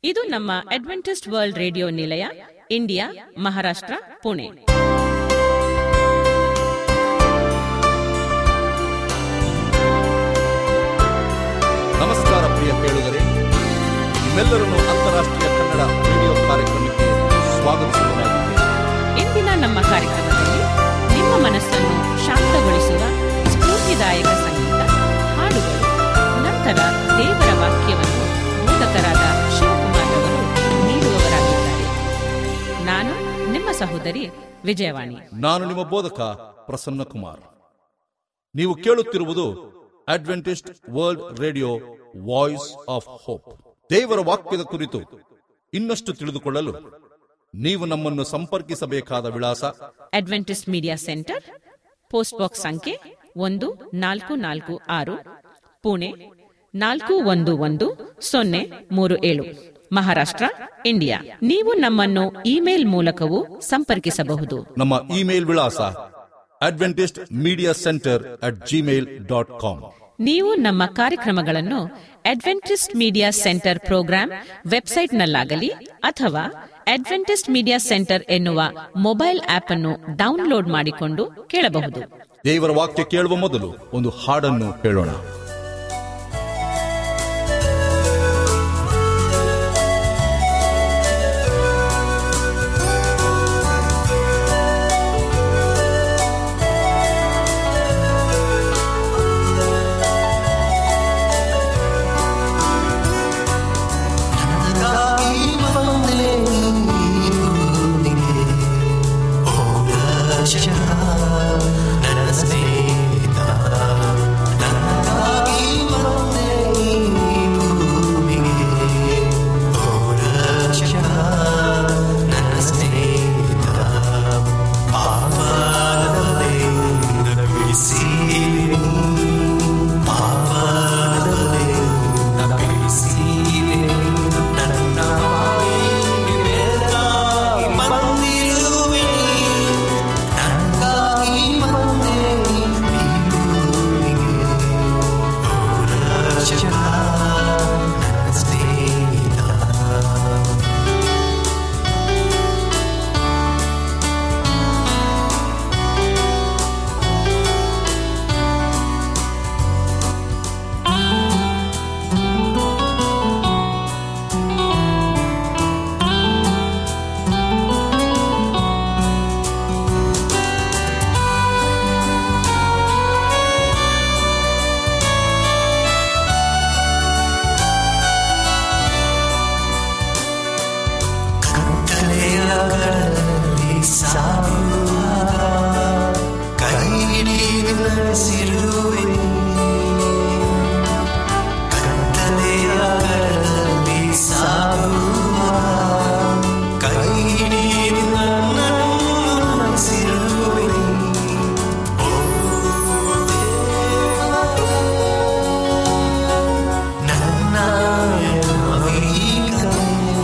ಇದು ನಮ್ಮ Adventist world radio ನಿಲಯ ಇಂಡಿಯಾ ಮಹಾರಾಷ್ಟ್ರ ಪುಣೆ ನಮಸ್ಕಾರ ಪ್ರಿಯ ಕೇಳುಗರೆ ನಿಮ್ಮೆಲ್ಲರನ್ನು ಅಂತಾರಾಷ್ಟ್ರೀಯ ಕನ್ನಡ ರೇಡಿಯೋ ಕಾರ್ಯಕ್ರಮಕ್ಕೆ ಸ್ವಾಗತಿಸುವುದಾಗಿದೆ ಇಂದಿನ ನಮ್ಮ ಕಾರ್ಯಕ್ರಮದಲ್ಲಿ ನಿಮ್ಮ ಮನಸ್ಸನ್ನು ಶಾಂತಗೊಳಿಸುವ ಸ್ಫೂರ್ತಿದಾಯಕ ಸಂಗೀತ ಹಾಡುಗಳು ನಂತರ ದೇವರ ವಾಕ್ಯವನ್ನು ಬೋಧಕರಾದ ಶಿವಕುಮಾರ್ ಅವರು ನೀಡುವವರಾಗಿದ್ದಾರೆ ನಾನು ನಿಮ್ಮ ಸಹೋದರಿ ವಿಜಯವಾಣಿ ನಾನು ನಿಮ್ಮ ಬೋಧಕ ಪ್ರಸನ್ನ ಕುಮಾರ್ ನೀವು ಕೇಳುತ್ತಿರುವುದು Adventist world radio voice of hope ದೇವರ ವಾಕ್ಯದ ಕುರಿತು ಇನ್ನಷ್ಟು ತಿಳಿದುಕೊಳ್ಳಲು ನೀವು ನಮ್ಮನ್ನು ಸಂಪರ್ಕಿಸಬೇಕಾದ ವಿಳಾಸ Adventist media centre post box ಸಂಖ್ಯೆ ಒಂದು ನಾಲ್ಕು ನಾಲ್ಕು ಆರು ಪುಣೆ ನಾಲ್ಕು ಒಂದು ಒಂದು ಸೊನ್ನೆ ಮೂರು ಏಳು ಮಹಾರಾಷ್ಟ್ರ ಇಂಡಿಯಾ ನೀವು ನಮ್ಮನ್ನು ಇಮೇಲ್ ಮೂಲಕವೂ ಸಂಪರ್ಕಿಸಬಹುದು ನಮ್ಮ ಇಮೇಲ್ ವಿಳಾಸ Adventist media centre at Gmail dot com ನೀವು ನಮ್ಮ ಕಾರ್ಯಕ್ರಮಗಳನ್ನು ಅಡ್ವೆಂಟಿಸ್ಟ್ ಮೀಡಿಯಾ ಸೆಂಟರ್ ಪ್ರೋಗ್ರಾಂ ವೆಬ್ಸೈಟ್ನಲ್ಲಾಗಲಿ ಅಥವಾ ಅಡ್ವೆಂಟಿಸ್ಟ್ ಮೀಡಿಯಾ ಸೆಂಟರ್ ಎನ್ನುವ ಮೊಬೈಲ್ ಆಪ್ ಅನ್ನು ಡೌನ್ಲೋಡ್ ಮಾಡಿಕೊಂಡು ಕೇಳಬಹುದು ದೇವರ ವಾಕ್ಯ ಕೇಳುವ ಮೊದಲು ಒಂದು ಹಾಡನ್ನು ಕೇಳೋಣ ನನಗಾಗಿ ಬಂದೆ ನೀನಿಗೆ ಓ ರಕ್ಷಕ ನನ್ನ ಸ್ನೇಹಿತ ನನಗಾಗಿ ಬಂದೆ ಭೂಮಿಗೆ ಓ ರಕ್ಷಕ ನನ್ನ ಸ್ನೇಹಿತ ಪಾಪದಲ್ಲಿ ಬಿಡಿಸಿದೆ ಪಾಪದಲ್ಲಿ ಬಿಡಿಸಿದೆ ನನ್ನ ಬೆಳಗಾಗಿ ಬಂದಿರುವೆ ನನಗಾಗಿ ಬಂದೆ ಭೂಮಿಗೆ ಓ ರಕ್ಷಕ ನನ್ನ ಸ್ನೇಹಿತ ಕತ್ತಲೆಯಲ್ಲಿ ಸಾಯುವಾಗ ಕೈ ಹಿಡಿದು ನಡೆಸಿರುವೆ ಕತ್ತಲೆಯಲ್ಲಿ ಸಾಯುವಾಗ ಕೈ ಹಿಡಿದು ನನ್ನನ್ನು ನಡೆಸಿರುವೆ ಓ ನನ್ನ ಮೈಕೈ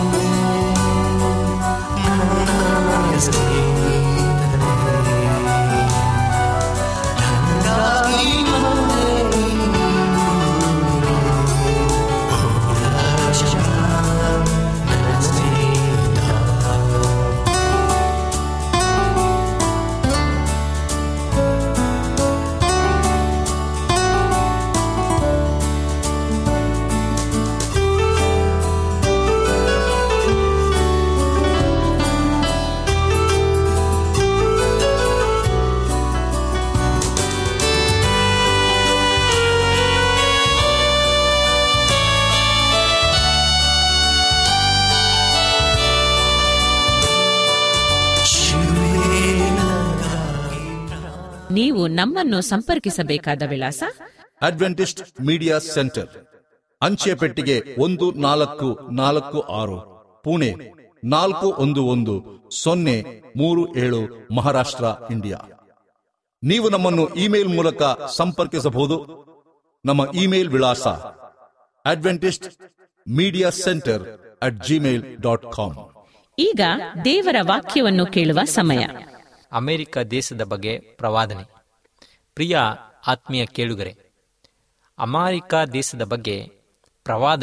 ನೀವು ನಮ್ಮನ್ನು ಸಂಪರ್ಕಿಸಬೇಕಾದ ವಿಳಾಸ ಅಡ್ವೆಂಟಿಸ್ಟ್ ಮೀಡಿಯಾ ಸೆಂಟರ್ ಅಂಚೆ ಪೆಟ್ಟಿಗೆ ಒಂದು ನಾಲ್ಕು ನಾಲ್ಕು ಆರು ಪುಣೆ ನಾಲ್ಕು ಒಂದು ಒಂದು ಸೊನ್ನೆ ಮೂರು ಏಳು ಮಹಾರಾಷ್ಟ್ರ ಇಂಡಿಯಾ ನೀವು ನಮ್ಮನ್ನು ಇಮೇಲ್ ಮೂಲಕ ಸಂಪರ್ಕಿಸಬಹುದು ನಮ್ಮ ಇಮೇಲ್ ವಿಳಾಸ Adventist media centre at Gmail dot com ಈಗ ದೇವರ ವಾಕ್ಯವನ್ನು ಕೇಳುವ ಸಮಯ ಅಮೆರಿಕ ದೇಶದ ಬಗ್ಗೆ ಪ್ರವಾದನೆ ಪ್ರಿಯ ಆತ್ಮೀಯ ಕೇಳುಗರೆ ಅಮೆರಿಕ ದೇಶದ ಬಗ್ಗೆ ಪ್ರವಾದನೆ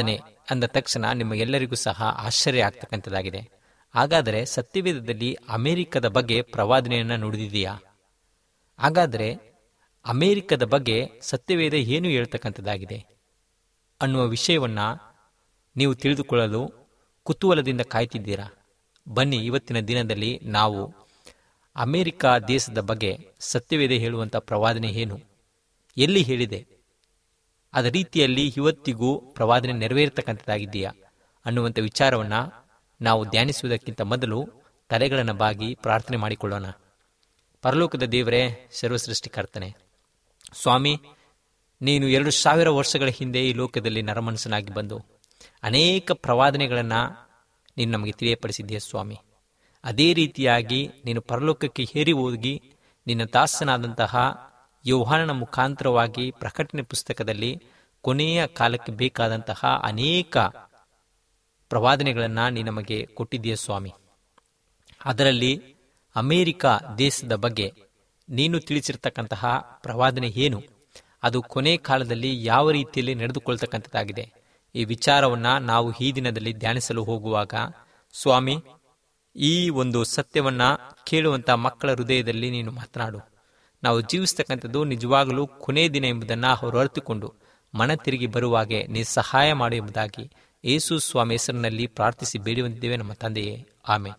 ಅಂದ ತಕ್ಷಣ ನಿಮಗೆಲ್ಲರಿಗೂ ಸಹ ಆಶ್ಚರ್ಯ ಆಗ್ತಕ್ಕಂಥದ್ದಾಗಿದೆ ಹಾಗಾದರೆ ಸತ್ಯವೇದದಲ್ಲಿ ಅಮೆರಿಕದ ಬಗ್ಗೆ ಪ್ರವಾದನೆಯನ್ನು ನುಡಿದಿದೆಯಾ ಹಾಗಾದರೆ ಅಮೆರಿಕದ ಬಗ್ಗೆ ಸತ್ಯವೇದ ಏನು ಹೇಳ್ತಕ್ಕಂಥದ್ದಾಗಿದೆ ಅನ್ನುವ ವಿಷಯವನ್ನ ನೀವು ತಿಳಿದುಕೊಳ್ಳಲು ಕುತೂಹಲದಿಂದ ಕಾಯ್ತಿದ್ದೀರಾ ಬನ್ನಿ ಇವತ್ತಿನ ದಿನದಲ್ಲಿ ನಾವು ಅಮೆರಿಕ ದೇಶದ ಬಗ್ಗೆ ಸತ್ಯವೇದ ಹೇಳುವಂಥ ಪ್ರವಾದನೆ ಏನು ಎಲ್ಲಿ ಹೇಳಿದೆ ಅದ ರೀತಿಯಲ್ಲಿ ಇವತ್ತಿಗೂ ಪ್ರವಾದನೆ ನೆರವೇರ್ತಕ್ಕಂಥದ್ದಾಗಿದೆಯಾ ಅನ್ನುವಂಥ ವಿಚಾರವನ್ನ ನಾವು ಧ್ಯಾನಿಸುವುದಕ್ಕಿಂತ ಮೊದಲು ತಲೆಗಳನ್ನು ಬಾಗಿ ಪ್ರಾರ್ಥನೆ ಮಾಡಿಕೊಳ್ಳೋಣ ಪರಲೋಕದ ದೇವರೇ ಸರ್ವಸೃಷ್ಟಿಕರ್ತನೆ ಸ್ವಾಮಿ ನೀನು ಎರಡು ಸಾವಿರ ವರ್ಷಗಳ ಹಿಂದೆ ಈ ಲೋಕದಲ್ಲಿ ನರಮನಸ್ಸನಾಗಿ ಬಂದು ಅನೇಕ ಪ್ರವಾದನೆಗಳನ್ನು ನೀನು ನಮಗೆ ತಿಳಿಯಪಡಿಸಿದ್ದೀಯ ಸ್ವಾಮಿ ಅದೇ ರೀತಿಯಾಗಿ ನೀನು ಪರಲೋಕಕ್ಕೆ ಹೇರಿ ಹೋಗಿ ನಿನ್ನ ದಾಸನಾದಂತಹ ಯೌಹಾನನ ಮುಖಾಂತರವಾಗಿ ಪ್ರಕಟಣೆ ಪುಸ್ತಕದಲ್ಲಿ ಕೊನೆಯ ಕಾಲಕ್ಕೆ ಬೇಕಾದಂತಹ ಅನೇಕ ಪ್ರವಾದನೆಗಳನ್ನು ನೀ ನಮಗೆ ಕೊಟ್ಟಿದ್ದೀಯ ಸ್ವಾಮಿ ಅದರಲ್ಲಿ ಅಮೇರಿಕ ದೇಶದ ಬಗ್ಗೆ ನೀನು ತಿಳಿಸಿರ್ತಕ್ಕಂತಹ ಪ್ರವಾದನೆ ಏನು ಅದು ಕೊನೆ ಕಾಲದಲ್ಲಿ ಯಾವ ರೀತಿಯಲ್ಲಿ ನಡೆದುಕೊಳ್ತಕ್ಕಂಥದ್ದಾಗಿದೆ ಈ ವಿಚಾರವನ್ನ ನಾವು ಈ ದಿನದಲ್ಲಿ ಧ್ಯಾನಿಸಲು ಹೋಗುವಾಗ ಸ್ವಾಮಿ ಈ ಒಂದು ಸತ್ಯವನ್ನ ಕೇಳುವಂತ ಮಕ್ಕಳ ಹೃದಯದಲ್ಲಿ ನೀನು ಮಾತನಾಡು ನಾವು ಜೀವಿಸ್ತಕ್ಕಂಥದ್ದು ನಿಜವಾಗಲೂ ಕೊನೆ ದಿನ ಎಂಬುದನ್ನು ಅವರು ಅರಿತುಕೊಂಡು ಮನ ತಿರುಗಿ ಬರುವಾಗೆ ನೀ ಸಹಾಯ ಮಾಡು ಎಂಬುದಾಗಿ ಯೇಸು ಸ್ವಾಮಿ ಹೆಸರಿನಲ್ಲಿ ಪ್ರಾರ್ಥಿಸಿ ಬೇಡುವಂತಿದ್ದೇವೆ ನಮ್ಮ ತಂದೆಯೇ ಆಮೆ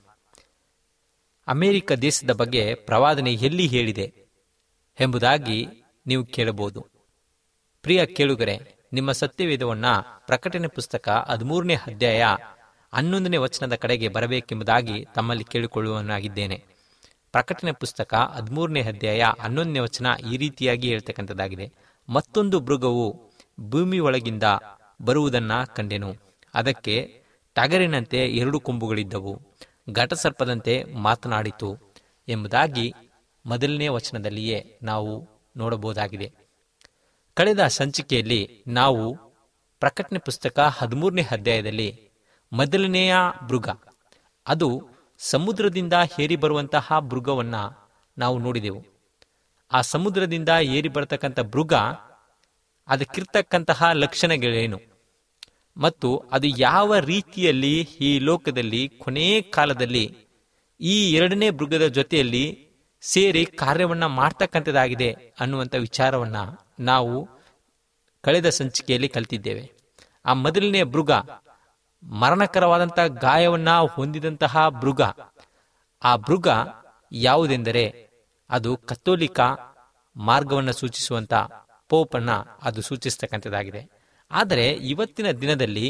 ಅಮೆರಿಕ ದೇಶದ ಬಗ್ಗೆ ಪ್ರವಾದನೆ ಎಲ್ಲಿ ಹೇಳಿದೆ ಎಂಬುದಾಗಿ ನೀವು ಕೇಳಬಹುದು ಪ್ರಿಯ ಕೇಳುಗರೆ ನಿಮ್ಮ ಸತ್ಯವೇದವನ್ನ ಪ್ರಕಟಣೆ ಪುಸ್ತಕ ಹದಿಮೂರನೇ ಅಧ್ಯಾಯ ಹನ್ನೊಂದನೇ ವಚನದ ಕಡೆಗೆ ಬರಬೇಕೆಂಬುದಾಗಿ ತಮ್ಮಲ್ಲಿ ಕೇಳಿಕೊಳ್ಳುವನಾಗಿದ್ದೇನೆ ಪ್ರಕಟಣೆ ಪುಸ್ತಕ ಹದಿಮೂರನೇ ಅಧ್ಯಾಯ ಹನ್ನೊಂದನೇ ವಚನ ಈ ರೀತಿಯಾಗಿ ಹೇಳ್ತಕ್ಕಂಥದ್ದಾಗಿದೆ ಮತ್ತೊಂದು ಮೃಗವು ಭೂಮಿ ಒಳಗಿಂದ ಬರುವುದನ್ನ ಕಂಡೆನು ಅದಕ್ಕೆ ಟಗರಿನಂತೆ ಎರಡು ಕೊಂಬುಗಳಿದ್ದವು ಘಟಸರ್ಪದಂತೆ ಮಾತನಾಡಿತು ಎಂಬುದಾಗಿ ಮೊದಲನೇ ವಚನದಲ್ಲಿಯೇ ನಾವು ನೋಡಬಹುದಾಗಿದೆ ಕಳೆದ ಸಂಚಿಕೆಯಲ್ಲಿ ನಾವು ಪ್ರಕಟಣೆ ಪುಸ್ತಕ ಹದಿಮೂರನೇ ಅಧ್ಯಾಯದಲ್ಲಿ ಮೊದಲನೆಯ ಮೃಗ ಅದು ಸಮುದ್ರದಿಂದ ಏರಿ ಬರುವಂತಹ ಮೃಗವನ್ನ ನಾವು ನೋಡಿದೆವು ಆ ಸಮುದ್ರದಿಂದ ಏರಿ ಬರತಕ್ಕಂಥ ಮೃಗ ಅದಕ್ಕಿರ್ತಕ್ಕಂತಹ ಲಕ್ಷಣಗಳೇನು ಮತ್ತು ಅದು ಯಾವ ರೀತಿಯಲ್ಲಿ ಈ ಲೋಕದಲ್ಲಿ ಕೊನೆ ಕಾಲದಲ್ಲಿ ಈ ಎರಡನೇ ಮೃಗದ ಜೊತೆಯಲ್ಲಿ ಸೇರಿ ಕಾರ್ಯವನ್ನ ಮಾಡ್ತಕ್ಕಂಥದ್ದಾಗಿದೆ ಅನ್ನುವಂಥ ವಿಚಾರವನ್ನ ನಾವು ಕಳೆದ ಸಂಚಿಕೆಯಲ್ಲಿ ಕಲಿತಿದ್ದೇವೆ ಆ ಮೊದಲನೇ ಮೃಗ ಮರಣಕರವಾದಂತಹ ಗಾಯವನ್ನ ಹೊಂದಿದಂತಹ ಮೃಗ ಆ ಮೃಗ ಯಾವುದೆಂದರೆ ಅದು ಕತ್ತೋಲಿಕ ಮಾರ್ಗವನ್ನು ಸೂಚಿಸುವಂತ ಪೋಪನ್ನ ಅದು ಸೂಚಿಸ್ತಕ್ಕಂಥದ್ದಾಗಿದೆ ಆದರೆ ಇವತ್ತಿನ ದಿನದಲ್ಲಿ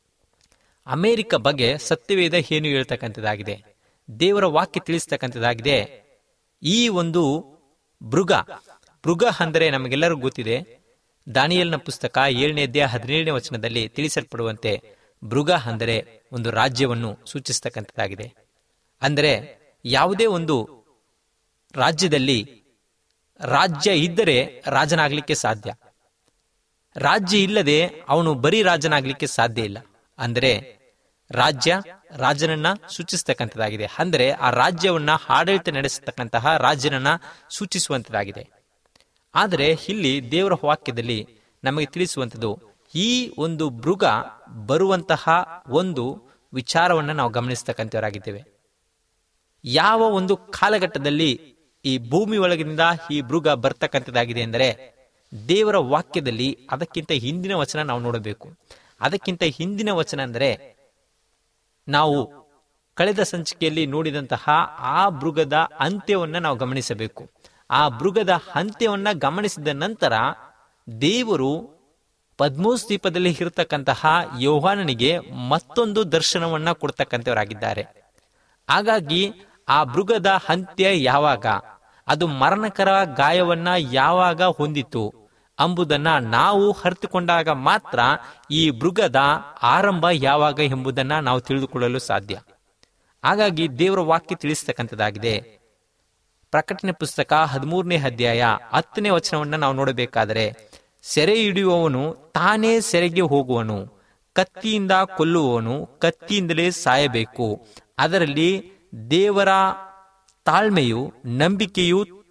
ಅಮೆರಿಕ ಬಗ್ಗೆ ಸತ್ಯವೇದ ಏನು ಹೇಳ್ತಕ್ಕಂಥದ್ದಾಗಿದೆ ದೇವರ ವಾಕ್ಯ ತಿಳಿಸ್ತಕ್ಕಂಥದ್ದಾಗಿದೆ ಈ ಒಂದು ಮೃಗ ಮೃಗ ಅಂದರೆ ನಮಗೆಲ್ಲರಿಗೂ ಗೊತ್ತಿದೆ ದಾನಿಯಲ್ನ ಪುಸ್ತಕ ಏಳನೇ ಅಧ್ಯಾಯ ಹದಿನೇಳನೇ ವಚನದಲ್ಲಿ ತಿಳಿಸಲ್ಪಡುವಂತೆ ಮೃಗ ಅಂದರೆ ಒಂದು ರಾಜ್ಯವನ್ನು ಸೂಚಿಸ್ತಕ್ಕಂಥದ್ದಾಗಿದೆ ಅಂದರೆ ಯಾವುದೇ ಒಂದು ರಾಜ್ಯದಲ್ಲಿ ರಾಜ್ಯ ಇದ್ದರೆ ರಾಜನಾಗಲಿಕ್ಕೆ ಸಾಧ್ಯ ರಾಜ್ಯ ಇಲ್ಲದೆ ಅವನು ಬರೀ ರಾಜನಾಗಲಿಕ್ಕೆ ಸಾಧ್ಯ ಇಲ್ಲ ಅಂದರೆ ರಾಜ್ಯ ರಾಜನನ್ನ ಸೂಚಿಸ್ತಕ್ಕಂಥದ್ದಾಗಿದೆ ಅಂದರೆ ಆ ರಾಜ್ಯವನ್ನ ಆಡಳಿತ ನಡೆಸತಕ್ಕಂತಹ ರಾಜನನ್ನ ಸೂಚಿಸುವಂಥದ್ದಾಗಿದೆ ಆದರೆ ಇಲ್ಲಿ ದೇವರ ವಾಕ್ಯದಲ್ಲಿ ನಮಗೆ ತಿಳಿಸುವಂಥದ್ದು ಈ ಒಂದು ಮೃಗ ಬರುವಂತಹ ಒಂದು ವಿಚಾರವನ್ನು ನಾವು ಗಮನಿಸ್ತಕ್ಕಂಥವರಾಗಿದ್ದೇವೆ ಯಾವ ಒಂದು ಕಾಲಘಟ್ಟದಲ್ಲಿ ಈ ಭೂಮಿ ಒಳಗಿನಿಂದ ಈ ಮೃಗ ಬರ್ತಕ್ಕಂಥದ್ದಾಗಿದೆ ಎಂದರೆ ದೇವರ ವಾಕ್ಯದಲ್ಲಿ ಅದಕ್ಕಿಂತ ಹಿಂದಿನ ವಚನ ನಾವು ನೋಡಬೇಕು ಅದಕ್ಕಿಂತ ಹಿಂದಿನ ವಚನ ಅಂದರೆ ನಾವು ಕಳೆದ ಸಂಚಿಕೆಯಲ್ಲಿ ನೋಡಿದಂತಹ ಆ ಮೃಗದ ಅಂತ್ಯವನ್ನ ನಾವು ಗಮನಿಸಬೇಕು ಆ ಮೃಗದ ಅಂತ್ಯವನ್ನ ಗಮನಿಸಿದ ನಂತರ ದೇವರು ಪದ್ಮೋಸ್ ದ್ವೀಪದಲ್ಲಿ ಇರತಕ್ಕಂತಹ ಯೋಹಾನನಿಗೆ ಮತ್ತೊಂದು ದರ್ಶನವನ್ನ ಕೊಡ್ತಕ್ಕಂಥವರಾಗಿದ್ದಾರೆ ಹಾಗಾಗಿ ಆ ಮೃಗದ ಅಂತ್ಯ ಯಾವಾಗ ಅದು ಮರಣಕರ ಗಾಯವನ್ನ ಯಾವಾಗ ಹೊಂದಿತು ಎಂಬುದನ್ನ ನಾವು ಅರಿತುಕೊಂಡಾಗ ಮಾತ್ರ ಈ ಮೃಗದ ಆರಂಭ ಯಾವಾಗ ಎಂಬುದನ್ನ ನಾವು ತಿಳಿದುಕೊಳ್ಳಲು ಸಾಧ್ಯ ಹಾಗಾಗಿ ದೇವರ ವಾಕ್ಯ ತಿಳಿಸ್ತಕ್ಕಂಥದ್ದಾಗಿದೆ ಪ್ರಕಟಣೆ ಪುಸ್ತಕ ಹದಿಮೂರನೇ ಅಧ್ಯಾಯ ಹತ್ತನೇ ವಚನವನ್ನ ನಾವು ನೋಡಬೇಕಾದರೆ ಸೆರೆ ಹಿಡಿಯುವವನು ತಾನೇ ಸೆರೆಗೆ ಹೋಗುವನು ಕತ್ತಿಯಿಂದ ಕೊಲ್ಲುವವನು ಕತ್ತಿಯಿಂದಲೇ ಸಾಯಬೇಕು ಅದರಲ್ಲಿ ದೇವರ ತಾಳ್ಮೆಯು ನಂಬಿಕೆಯು